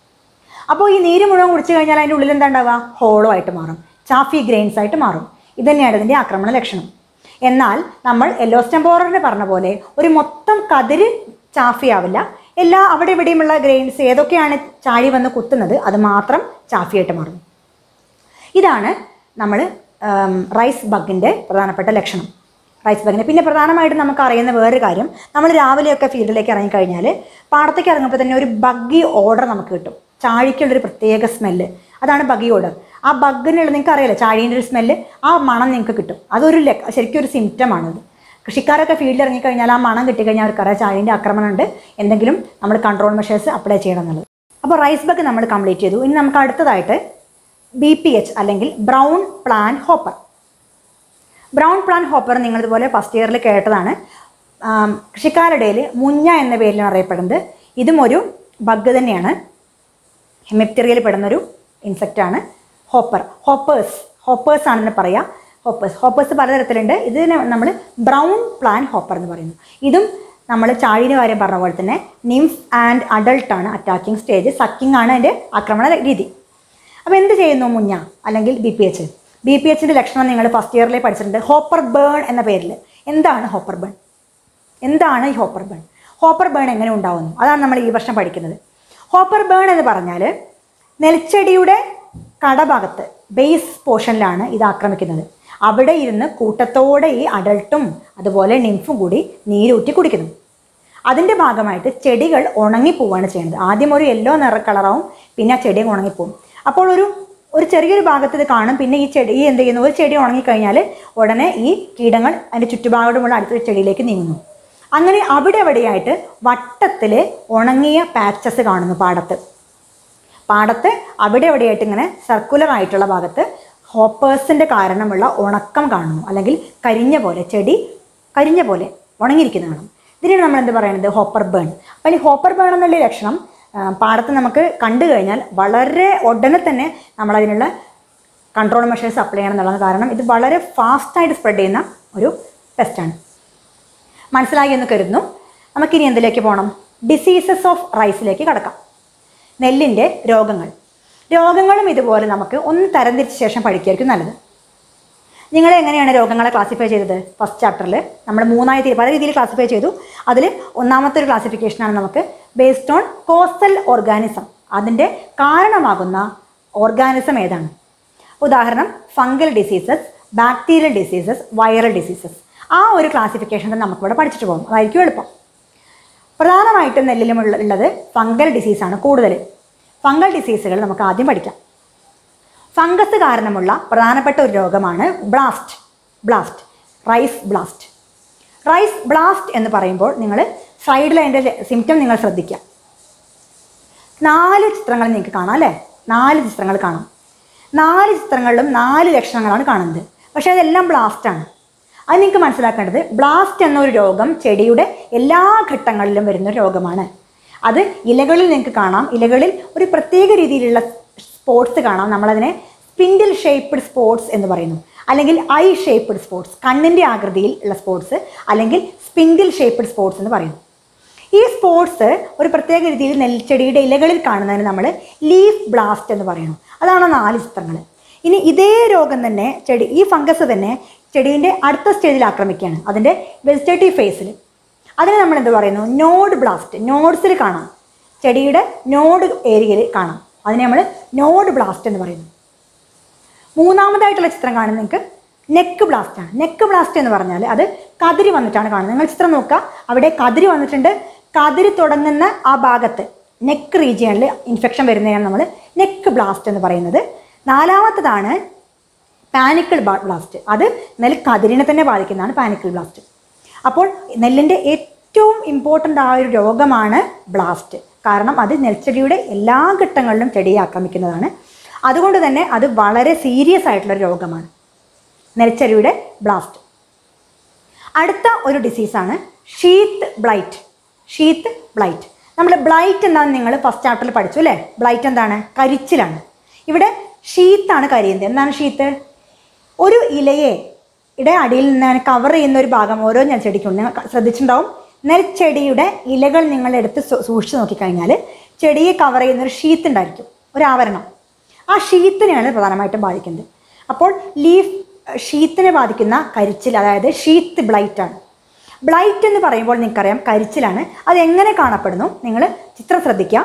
അപ്പോൾ ഈ നീര് മുഴുവൻ കുടിച്ചു കഴിഞ്ഞാൽ അതിൻ്റെ ഉള്ളിൽ എന്താ ഉണ്ടാവുക ഹോളോ ആയിട്ട് മാറും ചാഫി ഗ്രെയിൻസ് ആയിട്ട് മാറും ഇതുതന്നെയാണ് ഇതിൻ്റെ ആക്രമണ ലക്ഷണം എന്നാൽ നമ്മൾ എല്ലോസ്റ്റംപോറിന് പറഞ്ഞ പോലെ ഒരു മൊത്തം കതിര് ചാഫിയാവില്ല എല്ലാ അവിടെ ഇവിടെയുമുള്ള ഗ്രെയിൻസ് ഏതൊക്കെയാണ് ചാഴി വന്ന് കുത്തുന്നത് അത് മാത്രം ചാഫിയായിട്ട് മാറും ഇതാണ് നമ്മൾ റൈസ് ബഗിൻ്റെ പ്രധാനപ്പെട്ട ലക്ഷണം റൈസ് ബഗിന് പിന്നെ പ്രധാനമായിട്ടും നമുക്ക് അറിയുന്ന വേറൊരു കാര്യം നമ്മൾ രാവിലെയൊക്കെ ഫീൽഡിലേക്ക് ഇറങ്ങിക്കഴിഞ്ഞാൽ പാടത്തേക്ക് ഇറങ്ങുമ്പോൾ തന്നെ ഒരു ബഗ്ഗി ഓർഡർ നമുക്ക് കിട്ടും ചാഴിക്കുള്ളൊരു പ്രത്യേക സ്മെല്ല് അതാണ് ബഗ്ഗി ഓർഡർ ആ ബഗ്ഗിനുള്ള നിങ്ങൾക്ക് അറിയാലോ ചാഴീൻ്റെ ഒരു സ്മെല്ല് ആ മണം നിങ്ങൾക്ക് കിട്ടും അതൊരു ലെ- ശരിക്കും ഒരു സിംറ്റമാണത് കൃഷിക്കാരൊക്കെ ഫീൽഡിൽ ഇറങ്ങിക്കഴിഞ്ഞാൽ ആ മണം കിട്ടിക്കഴിഞ്ഞാൽ അവർക്കറിയാം ചാഴീൻ്റെ ആക്രമണം ഉണ്ട് എന്തെങ്കിലും നമ്മൾ കൺട്രോൾ മെഷേഴ്സ് അപ്ലൈ ചെയ്യണം എന്നുള്ളത് അപ്പോൾ റൈസ് ബഗ് നമ്മൾ കംപ്ലീറ്റ് ചെയ്തു ഇനി നമുക്ക് അടുത്തതായിട്ട് ബി പി എച്ച് അല്ലെങ്കിൽ brown plant hopper brown plant hopper നിങ്ങളിതുപോലെ ഫസ്റ്റ് ഇയറിൽ കേട്ടതാണ് ആം, കൃഷിക്കാരുടെ ഇടയിൽ മുഞ്ഞ എന്ന പേരിലാണ് അറിയപ്പെടുന്നത് ഇതും ഒരു ബഗ് തന്നെയാണ് ഹെമിപ്റ്ററിയയിൽ പെടുന്നൊരു ഇൻസെക്റ്റാണ് ഹോപ്പർ ഹോപ്പേഴ്സ് ഹോപ്പേഴ്സ് ആണെന്ന് പറയാം ഹോപ്പേഴ്സ് ഹോപ്പേഴ്സ് പലതരത്തിലുണ്ട് ഇതിനെ നമ്മൾ ബ്രൗൺ പ്ലാൻ ഹോപ്പർ എന്ന് പറയുന്നു ഇതും നമ്മൾ ചാഴീൻ്റെ കാര്യം പറഞ്ഞ പോലെ തന്നെ നിംഫ് ആൻഡ് അഡൾട്ട് ആണ് അറ്റാക്കിംഗ് സ്റ്റേജ് സക്കിംഗ് ആണ് അതിൻ്റെ ആക്രമണ രീതി അപ്പോൾ എന്ത് ചെയ്യുന്നു മുഞ്ഞ അല്ലെങ്കിൽ B P H B P എച്ചിൻ്റെ ലക്ഷണം നിങ്ങൾ ഫസ്റ്റ് ഇയറിൽ പഠിച്ചിട്ടുണ്ട് ഹോപ്പർ ബേൺ എന്ന പേരിൽ എന്താണ് ഹോപ്പർ ബേൺ എന്താണ് ഈ ഹോപ്പർ ബേൺ ഹോപ്പർ ബേൺ എങ്ങനെ ഉണ്ടാവുന്നു അതാണ് നമ്മൾ ഈ വർഷം പഠിക്കുന്നത് ഹോപ്പർ ബേൺ എന്ന് പറഞ്ഞാൽ നെൽച്ചെടിയുടെ കടഭാഗത്ത് ബേസ് പോർഷനിലാണ് ഇത് ആക്രമിക്കുന്നത് അവിടെ ഇരുന്ന് കൂട്ടത്തോടെ ഈ അഡൾട്ടും അതുപോലെ നിംഫും കൂടി നീരൂറ്റി കുടിക്കുന്നു അതിൻ്റെ ഭാഗമായിട്ട് ചെടികൾ ഉണങ്ങിപ്പോവാണ് ചെയ്യുന്നത് ആദ്യം ഒരു യെല്ലോ നിറ കളറാവും പിന്നെ ആ ചെടി ഉണങ്ങിപ്പോവും അപ്പോൾ ഒരു ഒരു ചെറിയൊരു ഭാഗത്ത് ഇത് കാണും പിന്നെ ഈ ചെടി ഈ എന്ത് ചെയ്യുന്നു ഒരു ചെടി ഉണങ്ങിക്കഴിഞ്ഞാൽ ഉടനെ ഈ കീടങ്ങൾ അതിൻ്റെ ചുറ്റുപാടുമുള്ള അടുത്തൊരു ചെടിയിലേക്ക് നീങ്ങുന്നു അങ്ങനെ അവിടെ അവിടെയായിട്ട് വട്ടത്തിൽ ഉണങ്ങിയ പാച്ചസ് കാണുന്നു പാടത്ത് പാടത്ത് അവിടെ എവിടെയായിട്ട് ഇങ്ങനെ സർക്കുലർ ആയിട്ടുള്ള ഭാഗത്ത് ഹോപ്പേഴ്സിൻ്റെ കാരണമുള്ള ഉണക്കം കാണുന്നു അല്ലെങ്കിൽ കരിഞ്ഞ പോലെ ചെടി കരിഞ്ഞ പോലെ ഉണങ്ങിയിരിക്കുന്ന കാണും ഇതിനാണ് നമ്മൾ എന്ത് പറയുന്നത് ഹോപ്പർ ബേൺ അപ്പോൾ ഈ ഹോപ്പർ ബേൺ എന്നുള്ള ലക്ഷണം ആ, പാടത്ത് നമുക്ക് കണ്ടു കഴിഞ്ഞാൽ വളരെ ഉടനെ തന്നെ നമ്മളതിനുള്ള കൺട്രോൾ മെഷേഴ്സ് അപ്ലൈ ചെയ്യണം എന്നുള്ളത് കാരണം ഇത് വളരെ ഫാസ്റ്റായിട്ട് സ്പ്രെഡ് ചെയ്യുന്ന ഒരു പെസ്റ്റാണ് മനസ്സിലായി എന്ന് കരുതുന്നു നമുക്കിനി എന്തിലേക്ക് പോകണം ഡിസീസസ് ഓഫ് റൈസിലേക്ക് കടക്കാം നെല്ലിൻ്റെ രോഗങ്ങൾ രോഗങ്ങളും ഇതുപോലെ നമുക്ക് ഒന്ന് തരംതിരിച്ച ശേഷം പഠിക്കുകയായിരിക്കും നല്ലത് നിങ്ങൾ എങ്ങനെയാണ് രോഗങ്ങളെ ക്ലാസിഫൈ ചെയ്തത് ഫസ്റ്റ് ചാപ്റ്ററിൽ നമ്മൾ മൂന്നായി തിരി- പല രീതിയിൽ ക്ലാസിഫൈ ചെയ്തു അതിൽ ഒന്നാമത്തെ ഒരു ക്ലാസിഫിക്കേഷനാണ് നമുക്ക് ബേസ്ഡ് ഓൺ കോസ്റ്റൽ ഓർഗാനിസം അതിൻ്റെ കാരണമാകുന്ന ഓർഗാനിസം ഏതാണ് ഉദാഹരണം fungal diseases bacterial diseases viral diseases ആ ഒരു ക്ലാസിഫിക്കേഷൻ തന്നെ നമുക്കിവിടെ പഠിച്ചിട്ട് പോകും അതായിരിക്കും എളുപ്പം പ്രധാനമായിട്ടും നെല്ലിലും ഉള്ള- ഉള്ളത് ഫംഗൽ ഡിസീസാണ് കൂടുതൽ ഫംഗൽ ഡിസീസുകൾ നമുക്ക് ആദ്യം പഠിക്കാം ഫംഗസ് കാരണമുള്ള പ്രധാനപ്പെട്ട ഒരു രോഗമാണ് blast blast rice blast rice blast എന്ന് പറയുമ്പോൾ നിങ്ങൾ സൈഡിൽ അതിൻ്റെ സിംറ്റം നിങ്ങൾ ശ്രദ്ധിക്കുക നാല് ചിത്രങ്ങൾ നിങ്ങൾക്ക് കാണാം അല്ലേ നാല് ചിത്രങ്ങൾ കാണാം നാല് ചിത്രങ്ങളിലും നാല് ലക്ഷണങ്ങളാണ് കാണുന്നത് പക്ഷേ അതെല്ലാം ബ്ലാസ്റ്റാണ് അത് നിങ്ങൾക്ക് മനസ്സിലാക്കേണ്ടത് ബ്ലാസ്റ്റ് എന്നൊരു രോഗം ചെടിയുടെ എല്ലാ ഘട്ടങ്ങളിലും വരുന്ന ഒരു രോഗമാണ് അത് ഇലകളിൽ നിങ്ങൾക്ക് കാണാം ഇലകളിൽ ഒരു പ്രത്യേക രീതിയിലുള്ള സ്പോട്സ് കാണാം നമ്മളതിനെ സ്പിൻഡിൽ ഷേപ്പ്ഡ് സ്പോട്സ് എന്ന് പറയുന്നു അല്ലെങ്കിൽ ഐ ഷേപ്പ്ഡ് സ്പോട്സ് കണ്ണിൻ്റെ ആകൃതിയിൽ ഉള്ള സ്പോട്സ് അല്ലെങ്കിൽ സ്പിൻഡിൽ ഷേപ്പ്ഡ് സ്പോട്സ് എന്ന് പറയുന്നു ഈ സ്പോട്സ് ഒരു പ്രത്യേക രീതിയിൽ നെൽച്ചെടിയുടെ ഇലകളിൽ കാണുന്നതിന് നമ്മൾ ലീഫ് ബ്ലാസ്റ്റ് എന്ന് പറയുന്നു അതാണ് ആ നാല് ചിത്രങ്ങൾ ഇനി ഇതേ രോഗം തന്നെ ചെടി ഈ ഫംഗസ് തന്നെ ചെടീൻ്റെ അടുത്ത സ്റ്റേജിൽ ആക്രമിക്കുകയാണ് അതിൻ്റെ വെജിറ്റേറ്റീവ് ഫേസിൽ അതിന് നമ്മൾ എന്ത് പറയുന്നു നോഡ് ബ്ലാസ്റ്റ് നോഡ്സിൽ കാണാം ചെടിയുടെ നോഡ് ഏരിയയിൽ കാണാം അതിനെ നമ്മൾ നോഡ് ബ്ലാസ്റ്റ് എന്ന് പറയുന്നു മൂന്നാമതായിട്ടുള്ള ചിത്രം കാണുന്നത് നിങ്ങൾക്ക് നെക്ക് ബ്ലാസ്റ്റ് ആണ് നെക്ക് ബ്ലാസ്റ്റ് എന്ന് പറഞ്ഞാൽ അത് കതിരി വന്നിട്ടാണ് കാണുന്നത് നിങ്ങൾ ചിത്രം നോക്കുക അവിടെ കതിരി വന്നിട്ടുണ്ട് കതിരി തുടങ്ങുന്ന ആ ഭാഗത്ത് നെക്ക് റീജിയണിൽ ഇൻഫെക്ഷൻ വരുന്നതാണ് നമ്മൾ നെക്ക് ബ്ലാസ്റ്റ് എന്ന് പറയുന്നത് നാലാമത്തതാണ് പാനിക്കിൾ ബ്ലാസ്റ്റ് അത് നെൽ കതിരിനെ തന്നെ ബാധിക്കുന്നതാണ് പാനിക്കിൾ ബ്ലാസ്റ്റ് അപ്പോൾ നെല്ലിൻ്റെ ഏറ്റവും ഇമ്പോർട്ടൻ്റ് ആയ ഒരു രോഗമാണ് ബ്ലാസ്റ്റ് കാരണം അത് നെൽച്ചെടിയുടെ എല്ലാ ഘട്ടങ്ങളിലും ചെടിയെ ആക്രമിക്കുന്നതാണ് അതുകൊണ്ട് തന്നെ അത് വളരെ സീരിയസ് ആയിട്ടുള്ള ഒരു രോഗമാണ് നെൽച്ചെടിയുടെ ബ്ലാസ്റ്റ് അടുത്ത ഒരു ഡിസീസാണ് ഷീത്ത് ബ്ലൈറ്റ് ഷീത്ത് ബ്ലൈറ്റ് നമ്മൾ ബ്ലൈറ്റ് എന്താണെന്ന് നിങ്ങൾ ഫസ്റ്റ് ചാപ്റ്ററിൽ പഠിച്ചു അല്ലേ ബ്ലൈറ്റ് എന്താണ് കരിച്ചിലാണ് ഇവിടെ ഷീത്താണ് കരിയുന്നത് എന്താണ് ഷീത്ത് ഒരു ഇലയെ യുടെ അടിയിൽ നിന്ന് കവർ ചെയ്യുന്ന ഒരു ഭാഗം ഓരോ നെൽച്ചെടിക്കും നിങ്ങൾ ശ്രദ്ധിച്ചിട്ടുണ്ടാവും നെൽച്ചെടിയുടെ ഇലകൾ നിങ്ങൾ എടുത്ത് സൂ- സൂക്ഷിച്ച് നോക്കിക്കഴിഞ്ഞാൽ ചെടിയെ കവർ ചെയ്യുന്ന ഒരു ഷീത്ത് ഉണ്ടായിരിക്കും ഒരു ആവരണം ആ ഷീത്തിനെയാണ് പ്രധാനമായിട്ടും ബാധിക്കുന്നത് അപ്പോൾ ലീഫ് ഷീത്തിനെ ബാധിക്കുന്ന കരിച്ചിൽ അതായത് ഷീത്ത് ബ്ലൈറ്റ് ആണ് ബ്ലൈറ്റ് എന്ന് പറയുമ്പോൾ നിങ്ങൾക്കറിയാം കരിച്ചിലാണ് അത് എങ്ങനെ കാണപ്പെടുന്നു നിങ്ങൾ ചിത്രം ശ്രദ്ധിക്കുക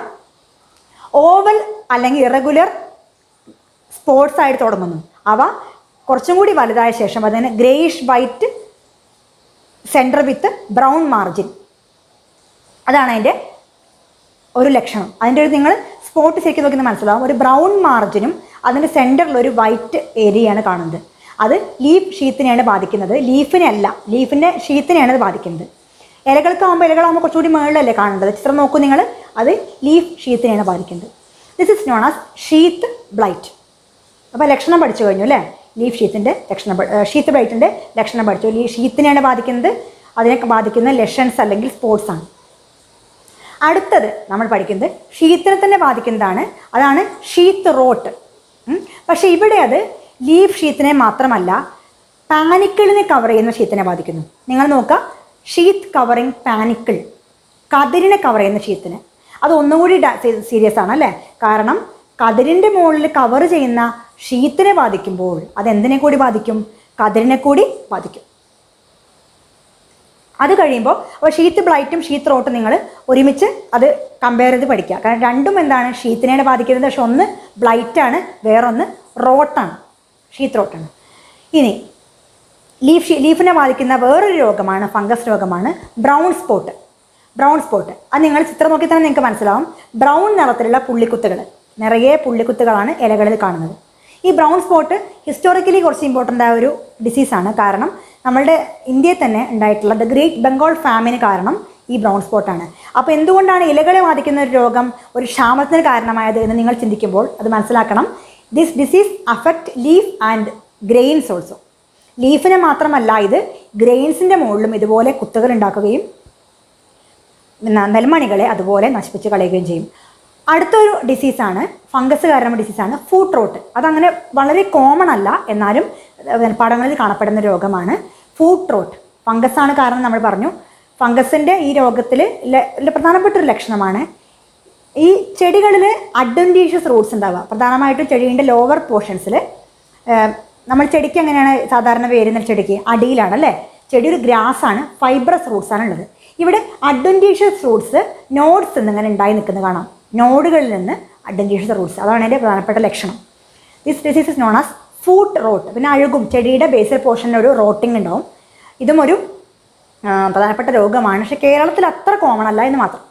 ഓവൽ അല്ലെങ്കിൽ ഇറഗുലർ സ്പോട്സ് ആയിട്ട് തുടങ്ങുന്നു അവ കുറച്ചും കൂടി വലുതായ ശേഷം അതിന് greyish white centre with brown margin അതാണ് അതിൻ്റെ ഒരു ലക്ഷണം അതിൻ്റെ ഒരു നിങ്ങൾ സ്പോട്ട് ശരിക്കും നോക്കുന്നത് മനസ്സിലാവും ഒരു ബ്രൗൺ മാർജിനും അതിൻ്റെ സെൻറ്ററിൽ ഒരു വൈറ്റ് ഏരിയയാണ് കാണുന്നത് അത് ലീഫ് ഷീത്തിനെയാണ് ബാധിക്കുന്നത് ലീഫിനെ അല്ല ലീഫിൻ്റെ ഷീത്തിനെയാണ് അത് ബാധിക്കുന്നത് ഇലകൾക്കാകുമ്പോൾ ഇലകളാകുമ്പോൾ കുറച്ചുകൂടി മുകളിലല്ലേ കാണേണ്ടത് ചിത്രം നോക്കൂ നിങ്ങൾ അത് ലീഫ് ഷീത്തിനെയാണ് ബാധിക്കുന്നത് this is known as sheath blight അപ്പോൾ ലക്ഷണം പഠിച്ചു കഴിഞ്ഞു അല്ലേ ലീഫ് ഷീത്തിൻ്റെ ലക്ഷണം പഠി- ഏഹ് ഷീത്ത് ബ്ലൈറ്റിൻ്റെ ലക്ഷണം പഠിച്ചു ലീ ഷീത്തിനെയാണ് ബാധിക്കുന്നത് അതിനെ ബാധിക്കുന്ന ലെഷൻസ് അല്ലെങ്കിൽ സ്പോട്സ് ആണ് അടുത്തത് നമ്മൾ പഠിക്കുന്നത് ഷീത്തിനെ തന്നെ ബാധിക്കുന്നതാണ് അതാണ് ഷീത്ത് റോട്ട് ഉം. പക്ഷേ ഇവിടെ അത് ലീഫ് ഷീത്തിനെ മാത്രമല്ല പാനിക്കിളിനെ കവർ ചെയ്യുന്ന ഷീത്തിനെ ബാധിക്കുന്നു നിങ്ങൾ നോക്കുക ഷീത്ത് കവറിങ് പാനിക്കിൾ കതിരിനെ കവർ ചെയ്യുന്ന ഷീത്തിന് അത് ഒന്നുകൂടി സീരിയസ് ആണ് അല്ലേ കാരണം കതിരിൻ്റെ മുകളിൽ കവർ ചെയ്യുന്ന ഷീത്തിനെ ബാധിക്കുമ്പോൾ അത് എന്തിനെ കൂടി ബാധിക്കും കതിരിനെ കൂടി ബാധിക്കും അത് കഴിയുമ്പോൾ അപ്പോൾ ഷീത്ത് ബ്ലൈറ്റും ഷീത്ത് റോട്ടും നിങ്ങൾ ഒരുമിച്ച് അത് കമ്പയർ ചെയ്ത് പഠിക്കുക കാരണം രണ്ടും എന്താണ് ഷീത്തിനെയാണ് ബാധിക്കുന്നത് പക്ഷെ ഒന്ന് ബ്ലൈറ്റാണ് വേറൊന്ന് റോട്ടാണ് ഷീത്ത് റോട്ടാണ് ഇനി ലീഫ് ഷീ- ലീഫിനെ ബാധിക്കുന്ന വേറൊരു രോഗമാണ് ഫംഗസ് രോഗമാണ് ബ്രൗൺ സ്പോട്ട് ബ്രൗൺ സ്പോട്ട് അത് നിങ്ങൾ ചിത്രം നോക്കി തന്നെ നിങ്ങൾക്ക് മനസ്സിലാവും ബ്രൗൺ നിറത്തിലുള്ള പുള്ളിക്കുത്തുകൾ നിറയെ പുള്ളിക്കുത്തുകളാണ് ഇലകളിൽ കാണുന്നത് ഈ ബ്രൗൺ സ്പോട്ട് ഹിസ്റ്റോറിക്കലി കുറച്ച് ഇമ്പോർട്ടൻ്റ് ആയ ഒരു ഡിസീസാണ് കാരണം നമ്മളുടെ ഇന്ത്യയിൽ തന്നെ ഉണ്ടായിട്ടുള്ള ദ ഗ്രേറ്റ് ബംഗാൾ ഫാമിന് കാരണം ഈ ബ്രൗൺ സ്പോട്ടാണ് അപ്പോൾ എന്തുകൊണ്ടാണ് ഇലകളെ ബാധിക്കുന്ന ഒരു രോഗം ഒരു ക്ഷാമത്തിന് കാരണമായത് എന്ന് നിങ്ങൾ ചിന്തിക്കുമ്പോൾ അത് മനസ്സിലാക്കണം this disease affect leaf and grains also ലീഫിനെ മാത്രമല്ല ഇത് ഗ്രെയിൻസിൻ്റെ മുകളിലും ഇതുപോലെ കുത്തുകൾ ഉണ്ടാക്കുകയും ന- നെൽമണികളെ അതുപോലെ നശിപ്പിച്ച് കളയുകയും ചെയ്യും അടുത്തൊരു ഡിസീസാണ് ഫംഗസ് കാരണം ഡിസീസാണ് ഫൂട്ട് റോട്ട് അതങ്ങനെ വളരെ കോമൺ അല്ല എന്നാലും ഏഹ്, പടങ്ങളിൽ കാണപ്പെടുന്ന രോഗമാണ് ഫൂട്ട് റോട്ട് ഫംഗസ് ആണ് കാരണം നമ്മൾ പറഞ്ഞു ഫംഗസിൻ്റെ ഈ രോഗത്തിൽ പ്രധാനപ്പെട്ട ഒരു ലക്ഷണമാണ് ഈ ചെടികളിൽ അഡ്വൻറ്റീഷ്യസ് റൂട്ട്സ് ഉണ്ടാവുക പ്രധാനമായിട്ടും ചെടീൻ്റെ ലോവർ പോർഷൻസിൽ നമ്മൾ ചെടിക്ക് എങ്ങനെയാണ് സാധാരണ വേരുന്ന ചെടിക്ക് അടിയിലാണ് അല്ലേ ചെടി ഒരു ഗ്രാസ് ആണ് ഫൈബ്രസ് റൂട്ട്സ് ആണ് ഉള്ളത് ഇവിടെ അഡ്വൻറ്റീഷ്യസ് റൂട്ട്സ് നോഡ്സ് എന്നിങ്ങനെ ഉണ്ടായി നിൽക്കുന്നത് കാണാം നോഡുകളിൽ നിന്ന് അഡ്വൻറ്റീഷ്യസ് റൂട്ട്സ് അതാണ് അതിൻ്റെ പ്രധാനപ്പെട്ട ലക്ഷണം this disease is known as foot rot പിന്നെ അഴുകും ചെടിയുടെ ബേസൽ പോർഷനിൽ ഒരു റോട്ടിംഗ് ഉണ്ടാവും ഇതും ഒരു ആ, പ്രധാനപ്പെട്ട രോഗമാണ് പക്ഷെ കേരളത്തിൽ അത്ര കോമൺ അല്ല എന്ന് മാത്രം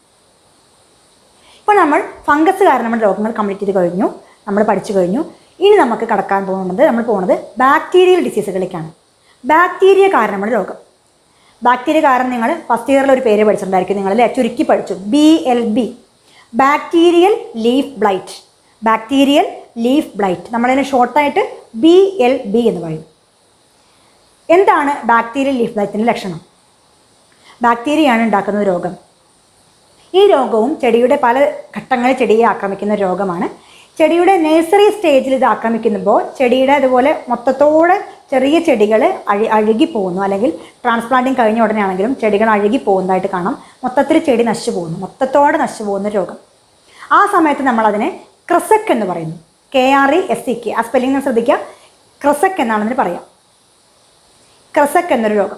ഇപ്പോൾ നമ്മൾ ഫംഗസ് കാരണം നമ്മുടെ രോഗങ്ങൾ കംപ്ലീറ്റ് ചെയ്ത് കഴിഞ്ഞു നമ്മൾ പഠിച്ചു കഴിഞ്ഞു ഇനി നമുക്ക് കടക്കാൻ പോകുന്നത് നമ്മൾ പോകുന്നത് ബാക്ടീരിയൽ ഡിസീസുകളിലേക്കാണ് ബാക്ടീരിയ കാരണമുള്ള രോഗം ബാക്ടീരിയ കാരണം നിങ്ങൾ ഫസ്റ്റ് ഇയറിൽ ഒരു പേര് പഠിച്ചിട്ടുണ്ടായിരിക്കും നിങ്ങൾ അല്ലേ ചുരുക്കി പഠിച്ചു B L B bacterial leaf blight bacterial leaf blight നമ്മളതിനെ ഷോർട്ടായിട്ട് ബി എൽ ബി എന്ന് പറയും എന്താണ് ബാക്ടീരിയൽ ലീഫ് ബ്ലൈറ്റിൻ്റെ ലക്ഷണം ബാക്ടീരിയയാണ് ഉണ്ടാക്കുന്ന രോഗം ഈ രോഗവും ചെടിയുടെ പല ഘട്ടങ്ങളിൽ ചെടിയെ ആക്രമിക്കുന്ന രോഗമാണ് ചെടിയുടെ നഴ്സറി സ്റ്റേജിൽ ഇത് ആക്രമിക്കുമ്പോൾ ചെടിയുടെ അതുപോലെ മൊത്തത്തോടെ ചെറിയ ചെടികൾ അഴി അഴുകി പോകുന്നു അല്ലെങ്കിൽ ട്രാൻസ്പ്ലാന്റിങ് കഴിഞ്ഞ ഉടനെ ആണെങ്കിലും ചെടികൾ അഴുകി പോകുന്നതായിട്ട് കാണാം മൊത്തത്തിൽ ചെടി നശിച്ചു പോകുന്നു മൊത്തത്തോടെ നശിച്ചു പോകുന്ന രോഗം ആ സമയത്ത് നമ്മളതിനെ ക്രിസക്ക് എന്ന് പറയുന്നു K R E S E K ആ സ്പെല്ലിംഗ് ശ്രദ്ധിക്കുക ക്രിസക്ക് എന്നാണ് അതിന് പറയാം ക്രിസക്ക് എന്നൊരു രോഗം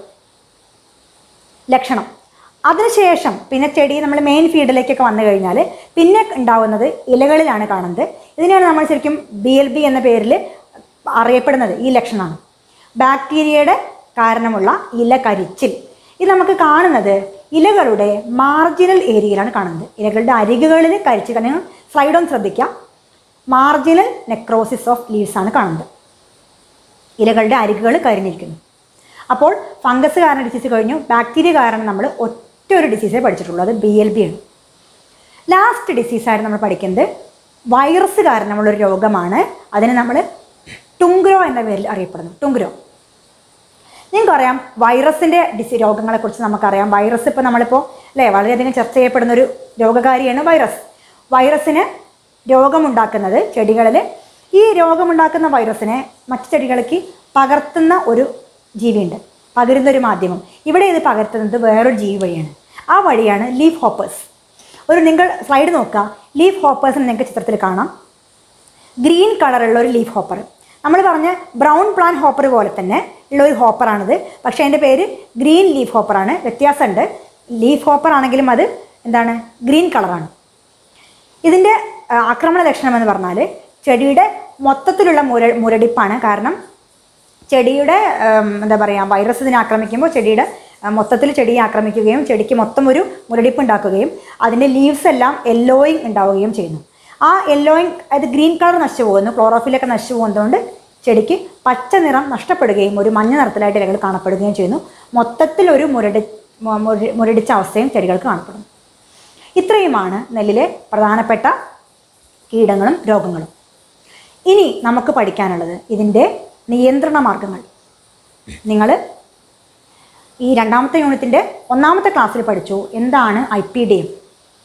ലക്ഷണം അതിനുശേഷം പിന്നെ ചെടി നമ്മൾ മെയിൻ ഫീൽഡിലേക്കൊക്കെ വന്നു കഴിഞ്ഞാൽ പിന്നെ ഉണ്ടാവുന്നത് ഇലകളിലാണ് കാണുന്നത് ഇതിനെയാണ് നമ്മൾ ശരിക്കും ബി എൽ ബി എന്ന പേരിൽ അറിയപ്പെടുന്നത് ഈ ലക്ഷണമാണ് ബാക്ടീരിയയുടെ കാരണമുള്ള ഇല കരിച്ചിൽ ഇത് നമുക്ക് കാണുന്നത് ഇലകളുടെ മാർജിനൽ ഏരിയയിലാണ് കാണുന്നത് ഇലകളുടെ അരികുകളിൽ കരിച്ചിൽ നിങ്ങൾ സ്ലൈഡ് ഒന്ന് ശ്രദ്ധിക്കാം മാർജിനൽ നെക്രോസിസ് ഓഫ് ലീവ്സ് ആണ് കാണുന്നത് ഇലകളുടെ അരികുകൾ കരിഞ്ഞിരിക്കുന്നു അപ്പോൾ ഫംഗസ് കാരണം ഡിസീസ് കഴിഞ്ഞു ബാക്ടീരിയ കാരണം നമ്മൾ ഒറ്റ ഒരു ഡിസീസേ പഠിച്ചിട്ടുള്ളൂ അത് ബി എൽ ബി ആണ് ലാസ്റ്റ് ഡിസീസായിട്ട് നമ്മൾ പഠിക്കുന്നത് വൈറസ് കാരണമുള്ളൊരു രോഗമാണ് അതിനെ നമ്മൾ ടുങ്ക്രോ എന്ന പേരിൽ അറിയപ്പെടുന്നു ടുങ്ക്രോ നിങ്ങൾക്കറിയാം വൈറസിൻ്റെ ഡിസി രോഗങ്ങളെക്കുറിച്ച് നമുക്കറിയാം വൈറസ് ഇപ്പോൾ നമ്മളിപ്പോൾ അല്ലേ വളരെയധികം ചർച്ച ചെയ്യപ്പെടുന്ന ഒരു രോഗകാരിയാണ് വൈറസ് വൈറസിന് രോഗമുണ്ടാക്കുന്നത് ചെടികളിൽ ഈ രോഗമുണ്ടാക്കുന്ന വൈറസിനെ മറ്റു ചെടികൾക്ക് പകർത്തുന്ന ഒരു ജീവിയുണ്ട് പകരുന്ന ഒരു മാധ്യമം ഇവിടെ ഇത് പകർത്തുന്നത് വേറൊരു ജീവി വഴിയാണ് ആ വഴിയാണ് ലീഫ് ഹോപ്പേഴ്സ് ഒരു നിങ്ങൾ സ്ലൈഡ് നോക്കുക ലീഫ് ഹോപ്പേഴ്സിന് നിങ്ങൾക്ക് ചിത്രത്തിൽ കാണാം ഗ്രീൻ കളറുള്ള ഒരു ലീഫ് ഹോപ്പർ നമ്മൾ പറഞ്ഞ ബ്രൗൺ പ്ലാൻ ഹോപ്പർ പോലെ തന്നെ ഉള്ള ഒരു ഹോപ്പറാണിത് പക്ഷേ അതിൻ്റെ പേര് ഗ്രീൻ ലീഫ് ഹോപ്പറാണ് വ്യത്യാസമുണ്ട് ലീഫ് ഹോപ്പർ ആണെങ്കിലും അത് എന്താണ് ഗ്രീൻ കളറാണ് ഇതിൻ്റെ ആ, ആക്രമണ ലക്ഷണം എന്ന് പറഞ്ഞാൽ ചെടിയുടെ മൊത്തത്തിലുള്ള മുര മുരടിപ്പാണ് കാരണം ചെടിയുടെ ഉം, എന്താ പറയുക വൈറസ് ഇതിനെ ആക്രമിക്കുമ്പോൾ ചെടിയുടെ ആ, മൊത്തത്തിൽ ചെടിയെ ആക്രമിക്കുകയും ചെടിക്ക് മൊത്തം ഒരു മുരടിപ്പ് ഉണ്ടാക്കുകയും അതിൻ്റെ ലീവ്സ് എല്ലാം യെല്ലോയിങ് ഉണ്ടാവുകയും ചെയ്യുന്നു ആ യെല്ലോയിങ് അത് ഗ്രീൻ കളർ നശിച്ചു പോകുന്നു ക്ലോറോഫിലൊക്കെ നശിച്ചു പോകുന്നതുകൊണ്ട് ചെടിക്ക് പച്ച നിറം നഷ്ടപ്പെടുകയും ഒരു മഞ്ഞ നിറത്തിലായിട്ട് ഇലകൾ കാണപ്പെടുകയും ചെയ്യുന്നു മൊത്തത്തിൽ ഒരു മുരടി മു- മുര- മുരടിച്ച അവസ്ഥയും ചെടികൾക്ക് കാണപ്പെടുന്നു ഇത്രയുമാണ് നെല്ലിലെ പ്രധാനപ്പെട്ട കീടങ്ങളും രോഗങ്ങളും ഇനി നമുക്ക് പഠിക്കാനുള്ളത് ഇതിൻ്റെ നിയന്ത്രണ മാർഗങ്ങൾ നിങ്ങൾ ഈ രണ്ടാമത്തെ യൂണിറ്റിൻ്റെ ഒന്നാമത്തെ ക്ലാസ്സിൽ പഠിച്ചു എന്താണ് I P D M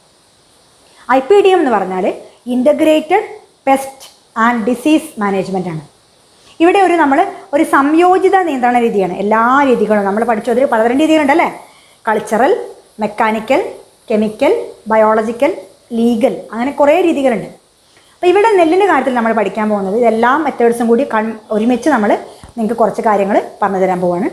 I P D M എന്ന് പറഞ്ഞാൽ integrated pest and disease management ആണ് ഇവിടെ ഒരു നമ്മൾ ഒരു സംയോജിത നിയന്ത്രണ രീതിയാണ് എല്ലാ രീതികളും നമ്മൾ പഠിച്ചതിൽ പലതരം രീതികളുണ്ടല്ലേ cultural mechanical chemical biological legal അങ്ങനെ കുറേ രീതികളുണ്ട് അപ്പോൾ ഇവിടെ നെല്ലിൻ്റെ കാര്യത്തിൽ നമ്മൾ പഠിക്കാൻ പോകുന്നത് ഇതെല്ലാ മെത്തേഡ്സും കൂടി കൺ ഒരുമിച്ച് നമ്മൾ നിങ്ങൾക്ക് കുറച്ച് കാര്യങ്ങൾ പറഞ്ഞു തരാൻ പോവാണ്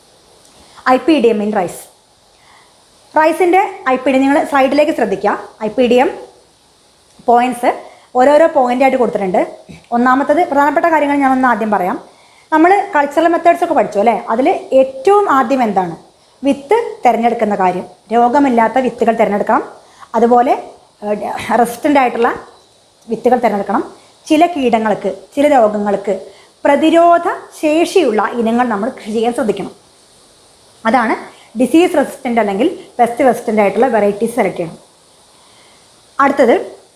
I P D M in rice റൈസിൻ്റെ ഐ പി ഡി നിങ്ങൾ സൈഡിലേക്ക് ശ്രദ്ധിക്കുക I P D M points ഓരോരോ പോയിൻ്റായിട്ട് കൊടുത്തിട്ടുണ്ട് ഒന്നാമത്തത് പ്രധാനപ്പെട്ട കാര്യങ്ങൾ ഞാൻ ഒന്ന് ആദ്യം പറയാം നമ്മൾ കൾച്ചറൽ മെത്തേഡ്സ് ഒക്കെ പഠിച്ചു അല്ലേ അതിൽ ഏറ്റവും ആദ്യം എന്താണ് വിത്ത് തിരഞ്ഞെടുക്കുന്ന കാര്യം രോഗമില്ലാത്ത വിത്തുകൾ തിരഞ്ഞെടുക്കണം അതുപോലെ റെസിസ്റ്റൻ്റ് ആയിട്ടുള്ള വിത്തുകൾ തിരഞ്ഞെടുക്കണം ചില കീടങ്ങൾക്ക് ചില രോഗങ്ങൾക്ക് പ്രതിരോധ ശേഷിയുള്ള ഇനങ്ങൾ നമ്മൾ കൃഷി ചെയ്യാൻ ശ്രദ്ധിക്കണം അതാണ് ഡിസീസ് റെസിസ്റ്റൻ്റ് അല്ലെങ്കിൽ പെസ്റ്റ് റെസിസ്റ്റൻ്റ് ആയിട്ടുള്ള വെറൈറ്റീസ് സെലക്ട് ചെയ്യണം അടുത്തത്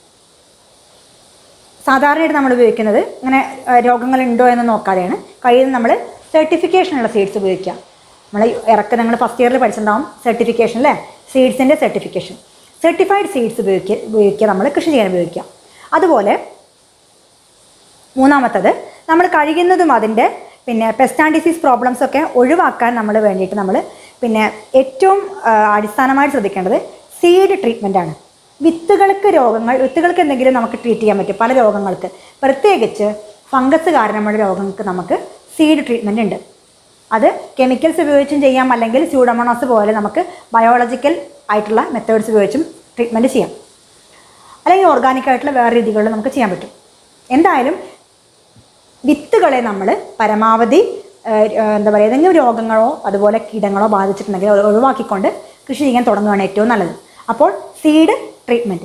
സാധാരണയായിട്ട് നമ്മൾ ഉപയോഗിക്കുന്നത് ഇങ്ങനെ ആ, രോഗങ്ങളുണ്ടോ എന്ന് നോക്കാതെയാണ് കഴിയുന്നത് നമ്മൾ സർട്ടിഫിക്കേഷനുള്ള സീഡ്സ് ഉപയോഗിക്കുക നമ്മൾ ഇറക്കം നിങ്ങൾ ഫസ്റ്റ് ഇയറിൽ പഠിച്ചിട്ടുണ്ടാവും സർട്ടിഫിക്കേഷൻ അല്ലേ സീഡ്സിൻ്റെ സർട്ടിഫിക്കേഷൻ സർട്ടിഫൈഡ് സീഡ്സ് ഉപയോഗിക്കുക ഉപയോഗിക്കുക നമ്മൾ കൃഷി ചെയ്യാൻ ഉപയോഗിക്കുക അതുപോലെ മൂന്നാമത്തത് നമ്മൾ കഴിയുന്നതും അതിൻ്റെ പിന്നെ പെസ്റ്റ് ആൻഡ് ഡിസീസ് പ്രോബ്ലംസ് ഒക്കെ ഒഴിവാക്കാൻ നമ്മൾ വേണ്ടിയിട്ട് നമ്മൾ പിന്നെ ഏറ്റവും ആ, അടിസ്ഥാനമായിട്ട് ശ്രദ്ധിക്കേണ്ടത് സീഡ് ട്രീറ്റ്മെൻ്റ് ആണ് വിത്തുകൾക്ക് രോഗങ്ങൾ വിത്തുകൾക്ക് എന്തെങ്കിലും നമുക്ക് ട്രീറ്റ് ചെയ്യാൻ പറ്റും പല രോഗങ്ങൾക്ക് പ്രത്യേകിച്ച് ഫംഗസ് കാരണമുള്ള രോഗങ്ങൾക്ക് നമുക്ക് സീഡ് ട്രീറ്റ്മെൻറ്റ് ഉണ്ട് അത് കെമിക്കൽസ് ഉപയോഗിച്ചും ചെയ്യാം അല്ലെങ്കിൽ സ്യൂഡമോണോസ് പോലെ നമുക്ക് ബയോളജിക്കൽ ആയിട്ടുള്ള മെത്തേഡ്സ് ഉപയോഗിച്ചും ട്രീറ്റ്മെൻറ്റ് ചെയ്യാം അല്ലെങ്കിൽ ഓർഗാനിക് ആയിട്ടുള്ള വേറെ രീതികളിൽ നമുക്ക് ചെയ്യാൻ പറ്റും എന്തായാലും വിത്തുകളെ നമ്മൾ പരമാവധി ഏഹ്, ഏഹ്, എന്താ പറയുക ഏതെങ്കിലും രോഗങ്ങളോ അതുപോലെ കീടങ്ങളോ ബാധിച്ചിട്ടുണ്ടെങ്കിൽ അത് ഒഴിവാക്കിക്കൊണ്ട് കൃഷി ചെയ്യാൻ തുടങ്ങുകയാണ് ഏറ്റവും നല്ലത് അപ്പോൾ സീഡ് ട്രീറ്റ്മെൻറ്റ്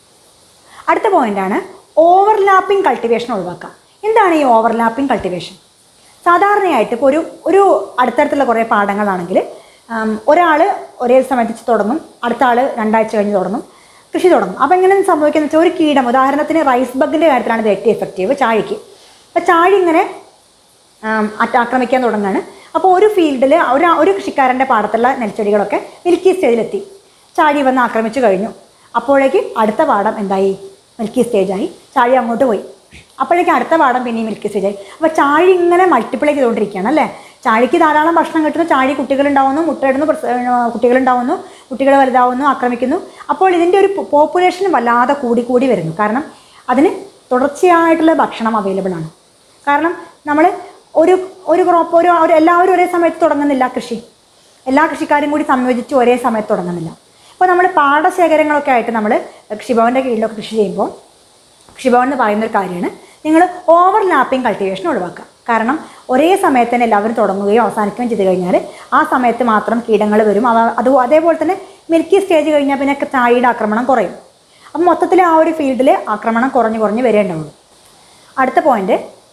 അടുത്ത പോയിന്റാണ് ഓവർലാപ്പിംഗ് കൾട്ടിവേഷൻ ഒഴിവാക്കുക എന്താണ് ഈ ഓവർലാപ്പിംഗ് കൾട്ടിവേഷൻ സാധാരണയായിട്ട് ഇപ്പോൾ ഒരു ഒരു അടുത്തടുത്തുള്ള കുറേ പാടങ്ങളാണെങ്കിൽ ഒരാൾ ഒരേ സമയത്ത് തുടങ്ങും അടുത്ത ആൾ രണ്ടാഴ്ച കഴിഞ്ഞ് തുടങ്ങും കൃഷി തുടങ്ങും അപ്പോൾ എങ്ങനെ സംഭവിക്കുന്നത് വെച്ചാൽ ഒരു കീടം ഉദാഹരണത്തിന് റൈസ് ബഗിൻ്റെ കാര്യത്തിലാണ് ഇത് ഏറ്റവും എഫക്റ്റീവ് ചാഴിക്ക് അപ്പോൾ ചാഴി ഇങ്ങനെ ആം, അറ്റ ആക്രമിക്കാൻ തുടങ്ങുകയാണ് അപ്പോൾ ഒരു ഫീൽഡിൽ ഒരു ഒരു കൃഷിക്കാരൻ്റെ പാടത്തുള്ള നെൽച്ചെടികളൊക്കെ മിൽക്കി സ്റ്റേജിലെത്തി ചാഴി വന്ന് ആക്രമിച്ചു കഴിഞ്ഞു അപ്പോഴേക്ക് അടുത്ത പാടം എന്തായി മിൽക്കി സ്റ്റേജായി ചാഴി അങ്ങോട്ട് പോയി അപ്പോഴേക്കും അടുത്ത പാടം പിന്നെയും മിൽക്കി സ്റ്റേജായി അപ്പോൾ ചാഴി ഇങ്ങനെ മൾട്ടിപ്ലൈ ചെയ്തുകൊണ്ടിരിക്കുകയാണ് അല്ലേ ചാഴിക്ക് ധാരാളം ഭക്ഷണം കിട്ടുന്നു ചാഴി കുട്ടികളുണ്ടാവുന്നു മുട്ടയിടുന്നു പ്രസ- ഏർ കുട്ടികളുണ്ടാവുന്നു കുട്ടികൾ വലുതാവുന്നു ആക്രമിക്കുന്നു അപ്പോൾ ഇതിൻ്റെ ഒരു പോപ്പുലേഷൻ വല്ലാതെ കൂടി കൂടി വരുന്നു കാരണം അതിന് തുടർച്ചയായിട്ടുള്ള ഭക്ഷണം അവൈലബിൾ ആണ് കാരണം നമ്മൾ ഒരു ഒരു ക്രോപ്പ് ഒരു ഒരു എല്ലാവരും ഒരേ സമയത്ത് തുടങ്ങുന്നില്ല കൃഷി എല്ലാ കൃഷിക്കാരും കൂടി സംയോജിച്ച് ഒരേ സമയത്ത് തുടങ്ങുന്നില്ല ഇപ്പോൾ നമ്മൾ പാടശേഖരങ്ങളൊക്കെ ആയിട്ട് നമ്മൾ കൃഷിഭവൻ്റെ കീഴിലൊക്കെ കൃഷി ചെയ്യുമ്പോൾ കൃഷിഭവൻ എന്ന് പറയുന്ന ഒരു കാര്യമാണ് നിങ്ങൾ ഓവർലാപ്പിംഗ് കൾട്ടിവേഷൻ ഒഴിവാക്കുക കാരണം ഒരേ സമയത്ത് തന്നെ എല്ലാവരും തുടങ്ങുകയോ അവസാനിക്കുകയും ചെയ്ത് കഴിഞ്ഞാൽ ആ സമയത്ത് മാത്രം കീടങ്ങൾ വരും അവ അത് അതേപോലെ തന്നെ മിൽക്കി സ്റ്റേജ് കഴിഞ്ഞാൽ പിന്നെ ചായയുടെ ആക്രമണം കുറയും അപ്പം മൊത്തത്തിൽ ആ ഒരു ഫീൽഡിൽ ആക്രമണം കുറഞ്ഞ് കുറഞ്ഞ് വരേണ്ടാവുള്ളൂ അടുത്ത പോയിന്റ്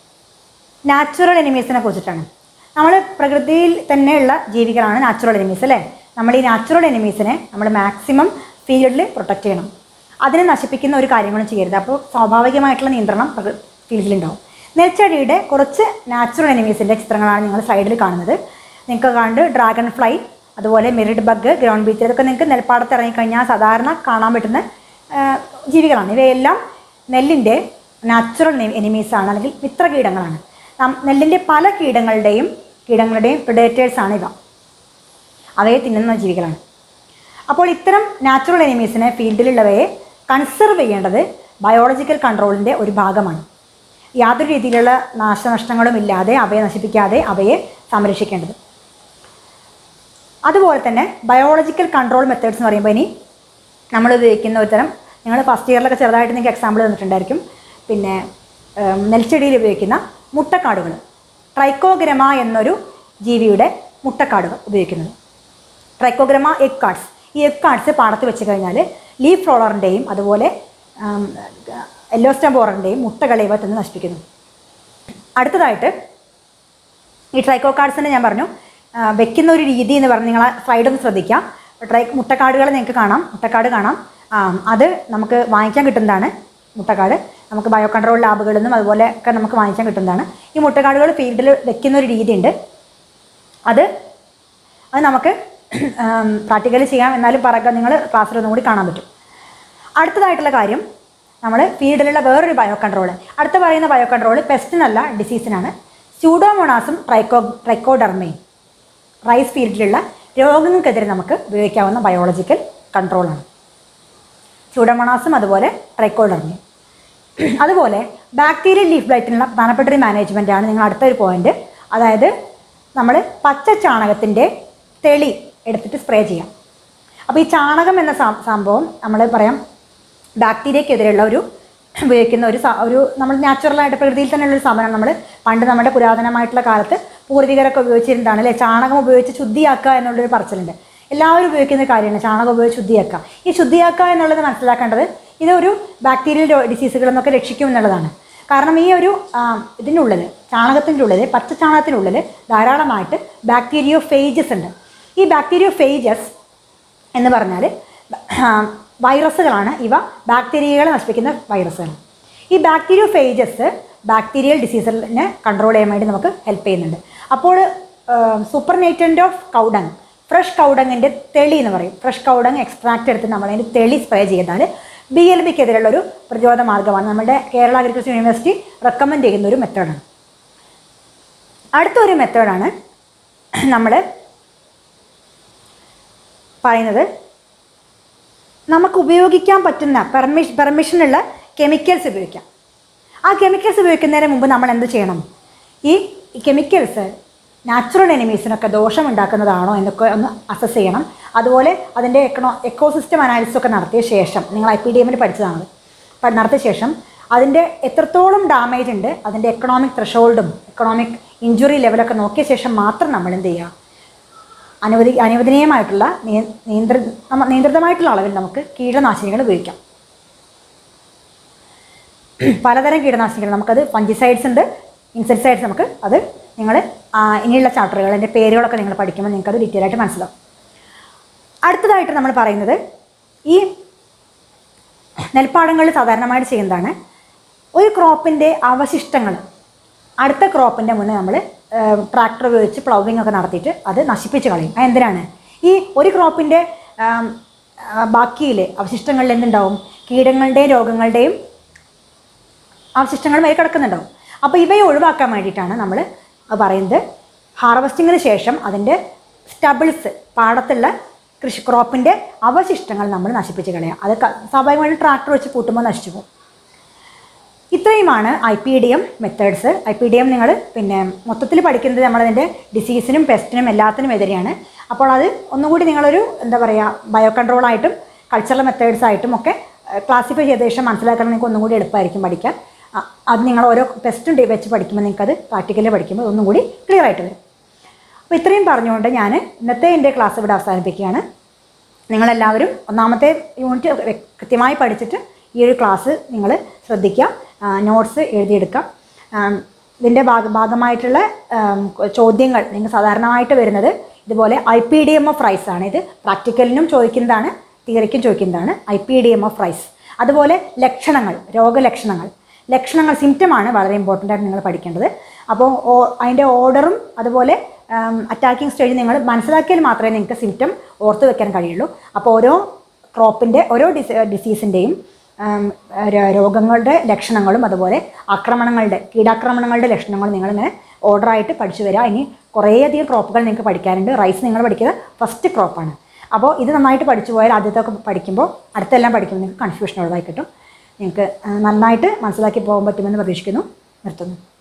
നാച്ചുറൽ എനിമീസിനെ കുറിച്ചിട്ടാണ് നമ്മൾ പ്രകൃതിയിൽ തന്നെയുള്ള ജീവികളാണ് നാച്ചുറൽ എനിമീസ് അല്ലേ നമ്മൾ ഈ നാച്ചുറൽ എനിമീസിനെ നമ്മൾ മാക്സിമം ഫീൽഡിൽ പ്രൊട്ടക്റ്റ് ചെയ്യണം അതിനെ നശിപ്പിക്കുന്ന ഒരു കാര്യങ്ങളും ചെയ്യരുത് അപ്പോൾ സ്വാഭാവികമായിട്ടുള്ള നിയന്ത്രണം ഫീൽഡിലുണ്ടാവും നെൽച്ചെടിയുടെ കുറച്ച് നാച്ചുറൽ എനിമീസിൻ്റെ ചിത്രങ്ങളാണ് നിങ്ങൾ സൈഡിൽ കാണുന്നത് നിങ്ങൾക്ക് കണ്ട് ഡ്രാഗൺ ഫ്ലൈ അതുപോലെ മെറിഡ് ബഗ് ഗ്രൗണ്ട് ബീച്ച് ഇതൊക്കെ നിങ്ങൾക്ക് നെൽപ്പാടത്ത് ഇറങ്ങിക്കഴിഞ്ഞാൽ സാധാരണ കാണാൻ പറ്റുന്ന ആ, ജീവികളാണ് ഇവയെല്ലാം നെല്ലിൻ്റെ നാച്ചുറൽ എനിമീസാണ് അല്ലെങ്കിൽ മിത്രകീടങ്ങളാണ് നം- നെല്ലിൻ്റെ പല കീടങ്ങളുടെയും കീടങ്ങളുടെയും പ്രിഡേറ്റേഴ്സാണ് ഇവ അവയെ തിന്നുന്ന ജീവികളാണ് അപ്പോൾ ഇത്തരം നാച്ചുറൽ എനിമീസിനെ ഫീൽഡിലുള്ളവയെ കൺസർവ് ചെയ്യേണ്ടത് ബയോളജിക്കൽ കൺട്രോളിൻ്റെ ഒരു ഭാഗമാണ് യാതൊരു രീതിയിലുള്ള നാശനഷ്ടങ്ങളും ഇല്ലാതെ അവയെ നശിപ്പിക്കാതെ അവയെ സംരക്ഷിക്കേണ്ടത് അതുപോലെ തന്നെ ബയോളജിക്കൽ കൺട്രോൾ മെത്തേഡ്സ് എന്ന് പറയുമ്പോൾ ഇനി നമ്മൾ ഉപയോഗിക്കുന്ന ഒരു തരം നിങ്ങൾ ഫസ്റ്റ് ഇയറിലൊക്കെ ചെറുതായിട്ട് നിങ്ങൾക്ക് എക്സാമ്പിൾ തന്നിട്ടുണ്ടായിരിക്കും പിന്നെ ഏം, നെൽച്ചെടിയിൽ ഉപയോഗിക്കുന്ന മുട്ടക്കാടുകൾ ട്രൈക്കോഗ്രമ എന്നൊരു ജീവിയുടെ മുട്ടക്കാടുകൾ ഉപയോഗിക്കുന്നത് ട്രൈക്കോഗ്രമ എഗ് കാർഡ്സ് ഈ എഗ് കാർഡ്സ് പാടത്ത് വെച്ച് കഴിഞ്ഞാൽ ലീഫ് റോളറിൻ്റെയും അതുപോലെ എല്ലോസ്റ്റം ബോററിൻ്റെയും മുട്ടകളെ ഇവ തന്നെ നശിപ്പിക്കുന്നു അടുത്തതായിട്ട് ഈ ട്രൈക്കോ കാർഡ്സിനെ ഞാൻ പറഞ്ഞു ആ, വെക്കുന്ന ഒരു രീതി എന്ന് പറഞ്ഞ് നിങ്ങൾ സ്ലൈഡ് ഒന്ന് ശ്രദ്ധിക്കാം ട്രൈ മുട്ടക്കാടുകൾ നിങ്ങൾക്ക് കാണാം മുട്ടക്കാട് കാണാം ആ, അത് നമുക്ക് വാങ്ങിക്കാൻ കിട്ടുന്നതാണ് മുട്ടക്കാട് നമുക്ക് ബയോ കൺട്രോൾ ലാബുകളിൽ നിന്നും അതുപോലെ ഒക്കെ നമുക്ക് വാങ്ങിക്കാൻ കിട്ടുന്നതാണ് ഈ മുട്ടക്കാടുകൾ ഫീൽഡിൽ വെക്കുന്ന ഒരു രീതിയുണ്ട് അത് അത് നമുക്ക് പ്രാക്ടിക്കലി ചെയ്യാം എന്നാലും പറയുക നിങ്ങൾ ക്ലാസ്സിലൊന്നും കൂടി കാണാൻ പറ്റും അടുത്തതായിട്ടുള്ള കാര്യം നമ്മൾ ഫീൽഡിലുള്ള വേറൊരു ബയോ കൺട്രോൾ അടുത്ത പറയുന്ന ബയോ കൺട്രോൾ പെസ്റ്റിനല്ല ഡിസീസിനാണ് സ്യൂഡോമോണാസും ട്രൈക്കോ ട്രൈക്കോഡർമയും റൈസ് ഫീൽഡിലുള്ള രോഗങ്ങൾക്കെതിരെ നമുക്ക് ഉപയോഗിക്കാവുന്ന ബയോളജിക്കൽ കൺട്രോളാണ് സ്യൂഡോമോണാസും അതുപോലെ ട്രൈക്കോഡർമയും അതുപോലെ ബാക്ടീരിയൽ ലീഫ് ബ്ലൈറ്റിനുള്ള പ്രധാനപ്പെട്ട ഒരു മാനേജ്മെൻ്റ് ആണ് നിങ്ങൾ അടുത്ത ഒരു പോയിന്റ് അതായത് നമ്മൾ പച്ച ചാണകത്തിൻ്റെ തെളി എടുത്തിട്ട് സ്പ്രേ ചെയ്യാം അപ്പോൾ ഈ ചാണകം എന്ന സം- സംഭവം നമ്മൾ പറയാം ബാക്ടീരിയക്കെതിരെയുള്ള ഒരു ഉപയോഗിക്കുന്ന ഒരു സ- ഒരു നമ്മൾ നാച്ചുറലായിട്ട് പ്രകൃതിയിൽ തന്നെയുള്ള ഒരു സാധനം നമ്മൾ പണ്ട് നമ്മുടെ പുരാതനമായിട്ടുള്ള കാലത്ത് പൂർവികരൊക്കെ ഉപയോഗിച്ചിരുന്നതാണ് അല്ലേ ചാണകം ഉപയോഗിച്ച് ശുദ്ധിയാക്കുക എന്നുള്ളൊരു പറച്ചിലുണ്ട് എല്ലാവരും ഉപയോഗിക്കുന്ന ഒരു കാര്യമാണ് ചാണകം ഉപയോഗിച്ച് ശുദ്ധിയാക്കുക ഈ ശുദ്ധിയാക്കുക എന്നുള്ളത് മനസ്സിലാക്കേണ്ടത് ഇതൊരു ബാക്ടീരിയൽ ഡിസീസുകളിൽ നിന്നൊക്കെ രക്ഷിക്കും എന്നുള്ളതാണ് കാരണം ഈ ഒരു ആ, ഇതിൻ്റെ ഉള്ളിൽ ചാണകത്തിൻ്റെ ഉള്ളിൽ പച്ച ചാണകത്തിനുള്ളിൽ ധാരാളമായിട്ട് ബാക്ടീരിയോ ഫേജസ് ഉണ്ട് ഈ ബാക്ടീരിയോ ഫേജസ് എന്ന് പറഞ്ഞാൽ വൈറസുകളാണ് ഇവ ബാക്ടീരിയകളെ നശിപ്പിക്കുന്ന വൈറസുകൾ ഈ ബാക്ടീരിയോ ഫേജസ് ബാക്ടീരിയൽ ഡിസീസിനെ കൺട്രോൾ ചെയ്യാൻ വേണ്ടി നമുക്ക് ഹെൽപ്പ് ചെയ്യുന്നുണ്ട് അപ്പോൾ supernatant of cow dung fresh കൗഡങ്ങിൻ്റെ തെളി എന്ന് പറയും ഫ്രഷ് കൗഡങ് എക്സ്ട്രാക്ട് എടുത്ത് നമ്മളതിൻ്റെ തെളി സ്പ്രേ ചെയ്താൽ ബി എൽ ബിക്കെതിരെയുള്ള ഒരു പ്രതിരോധ മാർഗ്ഗമാണ് നമ്മുടെ കേരള അഗ്രികൾച്ചർ യൂണിവേഴ്സിറ്റി റെക്കമെൻഡ് ചെയ്യുന്ന ഒരു മെത്തേഡാണ് അടുത്തൊരു മെത്തേഡാണ് നമ്മൾ പറയുന്നത് നമുക്ക് ഉപയോഗിക്കാൻ പറ്റുന്ന പെർമിഷ പെർമിഷനുള്ള കെമിക്കൽസ് ഉപയോഗിക്കാം ആ കെമിക്കൽസ് ഉപയോഗിക്കുന്നതിന് മുമ്പ് നമ്മൾ എന്ത് ചെയ്യണം ഈ കെമിക്കൽസ് നാച്ചുറൽ എനിമീസിനൊക്കെ ദോഷമുണ്ടാക്കുന്നതാണോ എന്നൊക്കെ ഒന്ന് അസസ് ചെയ്യണം അതുപോലെ അതിൻ്റെ എക്കണോ എക്കോസിസ്റ്റം അനാലിസിസ് ഒക്കെ നടത്തിയ ശേഷം നിങ്ങൾ ഐ പി ഡി എമ്മിൽ പഠിച്ചതാണ് പ- നടത്തിയ ശേഷം അതിൻ്റെ എത്രത്തോളം ഡാമേജ് ഉണ്ട് അതിൻ്റെ എക്കണോമിക് ത്രഷോൾഡും എക്കണോമിക് ഇഞ്ചുറി ലെവലൊക്കെ നോക്കിയ ശേഷം മാത്രം നമ്മൾ എന്ത് ചെയ്യുക അനുവദി അനുവദനീയമായിട്ടുള്ള നിയ- നിയന്ത്ര നമ്മ- നിയന്ത്രിതമായിട്ടുള്ള അളവിൽ നമുക്ക് കീടനാശിനികൾ ഉപയോഗിക്കാം പലതരം കീടനാശിനികൾ നമുക്കത് ഫംഗിസൈഡ്സ് ഉണ്ട് ഇൻസെക്ടിസൈഡ്സ് നമുക്ക് അത് നിങ്ങൾ ഇനിയുള്ള ചാപ്റ്ററുകൾ അതിൻ്റെ പേരുകളൊക്കെ നിങ്ങൾ പഠിക്കുമ്പോൾ നിങ്ങൾക്ക് അത് ഡീറ്റെയിൽ ആയിട്ട് മനസ്സിലാവും അടുത്തതായിട്ട് നമ്മൾ പറയുന്നത് ഈ നെൽപ്പാടങ്ങളിൽ സാധാരണമായിട്ട് ചെയ്യുന്നതാണ് ഒരു ക്രോപ്പിൻ്റെ അവശിഷ്ടങ്ങൾ അടുത്ത ക്രോപ്പിൻ്റെ മുന്നേ നമ്മൾ ട്രാക്ടർ ഉപയോഗിച്ച് പ്ലൗവിംഗ് ഒക്കെ നടത്തിയിട്ട് അത് നശിപ്പിച്ച് കളയും അത് എന്തിനാണ് ഈ ഒരു ക്രോപ്പിൻ്റെ ബാക്കിയിൽ അവശിഷ്ടങ്ങളിൽ എന്തുണ്ടാവും കീടങ്ങളുടെയും രോഗങ്ങളുടെയും അവശിഷ്ടങ്ങൾ മേൽ കിടക്കുന്നുണ്ടാവും അപ്പോൾ ഇവയെ ഒഴിവാക്കാൻ വേണ്ടിയിട്ടാണ് നമ്മൾ പറയുന്നത് ഹാർവസ്റ്റിങ്ങിന് ശേഷം അതിൻ്റെ സ്റ്റബിൾസ് പാടത്തുള്ള കൃഷി ക്രോപ്പിൻ്റെ അവശിഷ്ടങ്ങൾ നമ്മൾ നശിപ്പിച്ച് കളയുക അത് ക- സ്വാഭാവികമായിട്ട് ട്രാക്ടർ വെച്ച് പൂട്ടുമ്പോൾ നശിച്ചു പോകും ഇത്രയുമാണ് I P D M methods I P D M നിങ്ങൾ പിന്നെ മൊത്തത്തിൽ പഠിക്കുന്നത് നമ്മളതിൻ്റെ ഡിസീസിനും പെസ്റ്റിനും എല്ലാത്തിനും എതിരെയാണ് അപ്പോൾ അത് ഒന്നുകൂടി നിങ്ങളൊരു എന്താ പറയുക ബയോ കൺട്രോളായിട്ടും കൾച്ചറൽ മെത്തേഡ്സ് ആയിട്ടും ഒക്കെ ക്ലാസിഫൈ ചെയ്ത ശേഷം മനസ്സിലാക്കാൻ നിങ്ങൾക്ക് ഒന്നും കൂടി എളുപ്പമായിരിക്കും പഠിക്കാൻ അ- അത് നിങ്ങൾ ഓരോ ടെസ്റ്റും വെച്ച് പഠിക്കുമ്പോൾ നിങ്ങൾക്കത് പ്രാക്ടിക്കലി പഠിക്കുമ്പോൾ ഒന്നും കൂടി ക്ലിയർ ആയിട്ട് വരും അപ്പോൾ ഇത്രയും പറഞ്ഞുകൊണ്ട് ഞാൻ ഇന്നത്തെ എൻ്റെ ക്ലാസ് ഇവിടെ അവസാനിപ്പിക്കുകയാണ് നിങ്ങളെല്ലാവരും ഒന്നാമത്തെ യൂണിറ്റ് വ്യ- കൃത്യമായി പഠിച്ചിട്ട് ഈ ഒരു ക്ലാസ് നിങ്ങൾ ശ്രദ്ധിക്കുക നോട്ട്സ് എഴുതിയെടുക്കുക ആം, ഇതിൻ്റെ ഭാഗ ഭാഗമായിട്ടുള്ള ആം, ചോദ്യങ്ങൾ നിങ്ങൾ സാധാരണമായിട്ട് വരുന്നത് ഇതുപോലെ I P D M of rice ആണ് ഇത് പ്രാക്ടിക്കലിനും ചോദിക്കുന്നതാണ് തിയറിക്കും ചോദിക്കുന്നതാണ് I P D M of rice അതുപോലെ ലക്ഷണങ്ങൾ രോഗലക്ഷണങ്ങൾ ലക്ഷണങ്ങൾ സിംറ്റമാണ് വളരെ ഇമ്പോർട്ടൻ്റ് ആയിട്ട് നിങ്ങൾ പഠിക്കേണ്ടത് അപ്പോൾ ഓ- അതിൻ്റെ ഓർഡറും അതുപോലെ അറ്റാക്കിംഗ് സ്റ്റേജ് നിങ്ങൾ മനസ്സിലാക്കിയാൽ മാത്രമേ നിങ്ങൾക്ക് സിംറ്റം ഓർത്ത് വെക്കാൻ കഴിയുള്ളൂ അപ്പോൾ ഓരോ ക്രോപ്പിൻ്റെ ഓരോ ഡിസ ഡിസീസിൻ്റെയും രോഗങ്ങളുടെ ലക്ഷണങ്ങളും അതുപോലെ ആക്രമണങ്ങളുടെ കീടാക്രമണങ്ങളുടെ ലക്ഷണങ്ങളും നിങ്ങളിങ്ങനെ ഓർഡറായിട്ട് പഠിച്ചു വരിക ഇനി കുറേയധികം ക്രോപ്പുകൾ നിങ്ങൾക്ക് പഠിക്കാനുണ്ട് റൈസ് നിങ്ങൾ പഠിക്കുന്നത് ഫസ്റ്റ് ക്രോപ്പാണ് അപ്പോൾ ഇത് നന്നായിട്ട് പഠിച്ചു പോയാൽ ആദ്യത്തെ ഒക്കെ പഠിക്കുമ്പോൾ അടുത്തെല്ലാം പഠിക്കുമ്പോൾ നിങ്ങൾക്ക് കൺഫ്യൂഷൻ ഒഴിവായി കിട്ടും നിങ്ങൾക്ക് ആ, നന്നായിട്ട് മനസ്സിലാക്കി പോകാൻ പറ്റുമെന്ന് പ്രതീക്ഷിക്കുന്നു നിർത്തുന്നു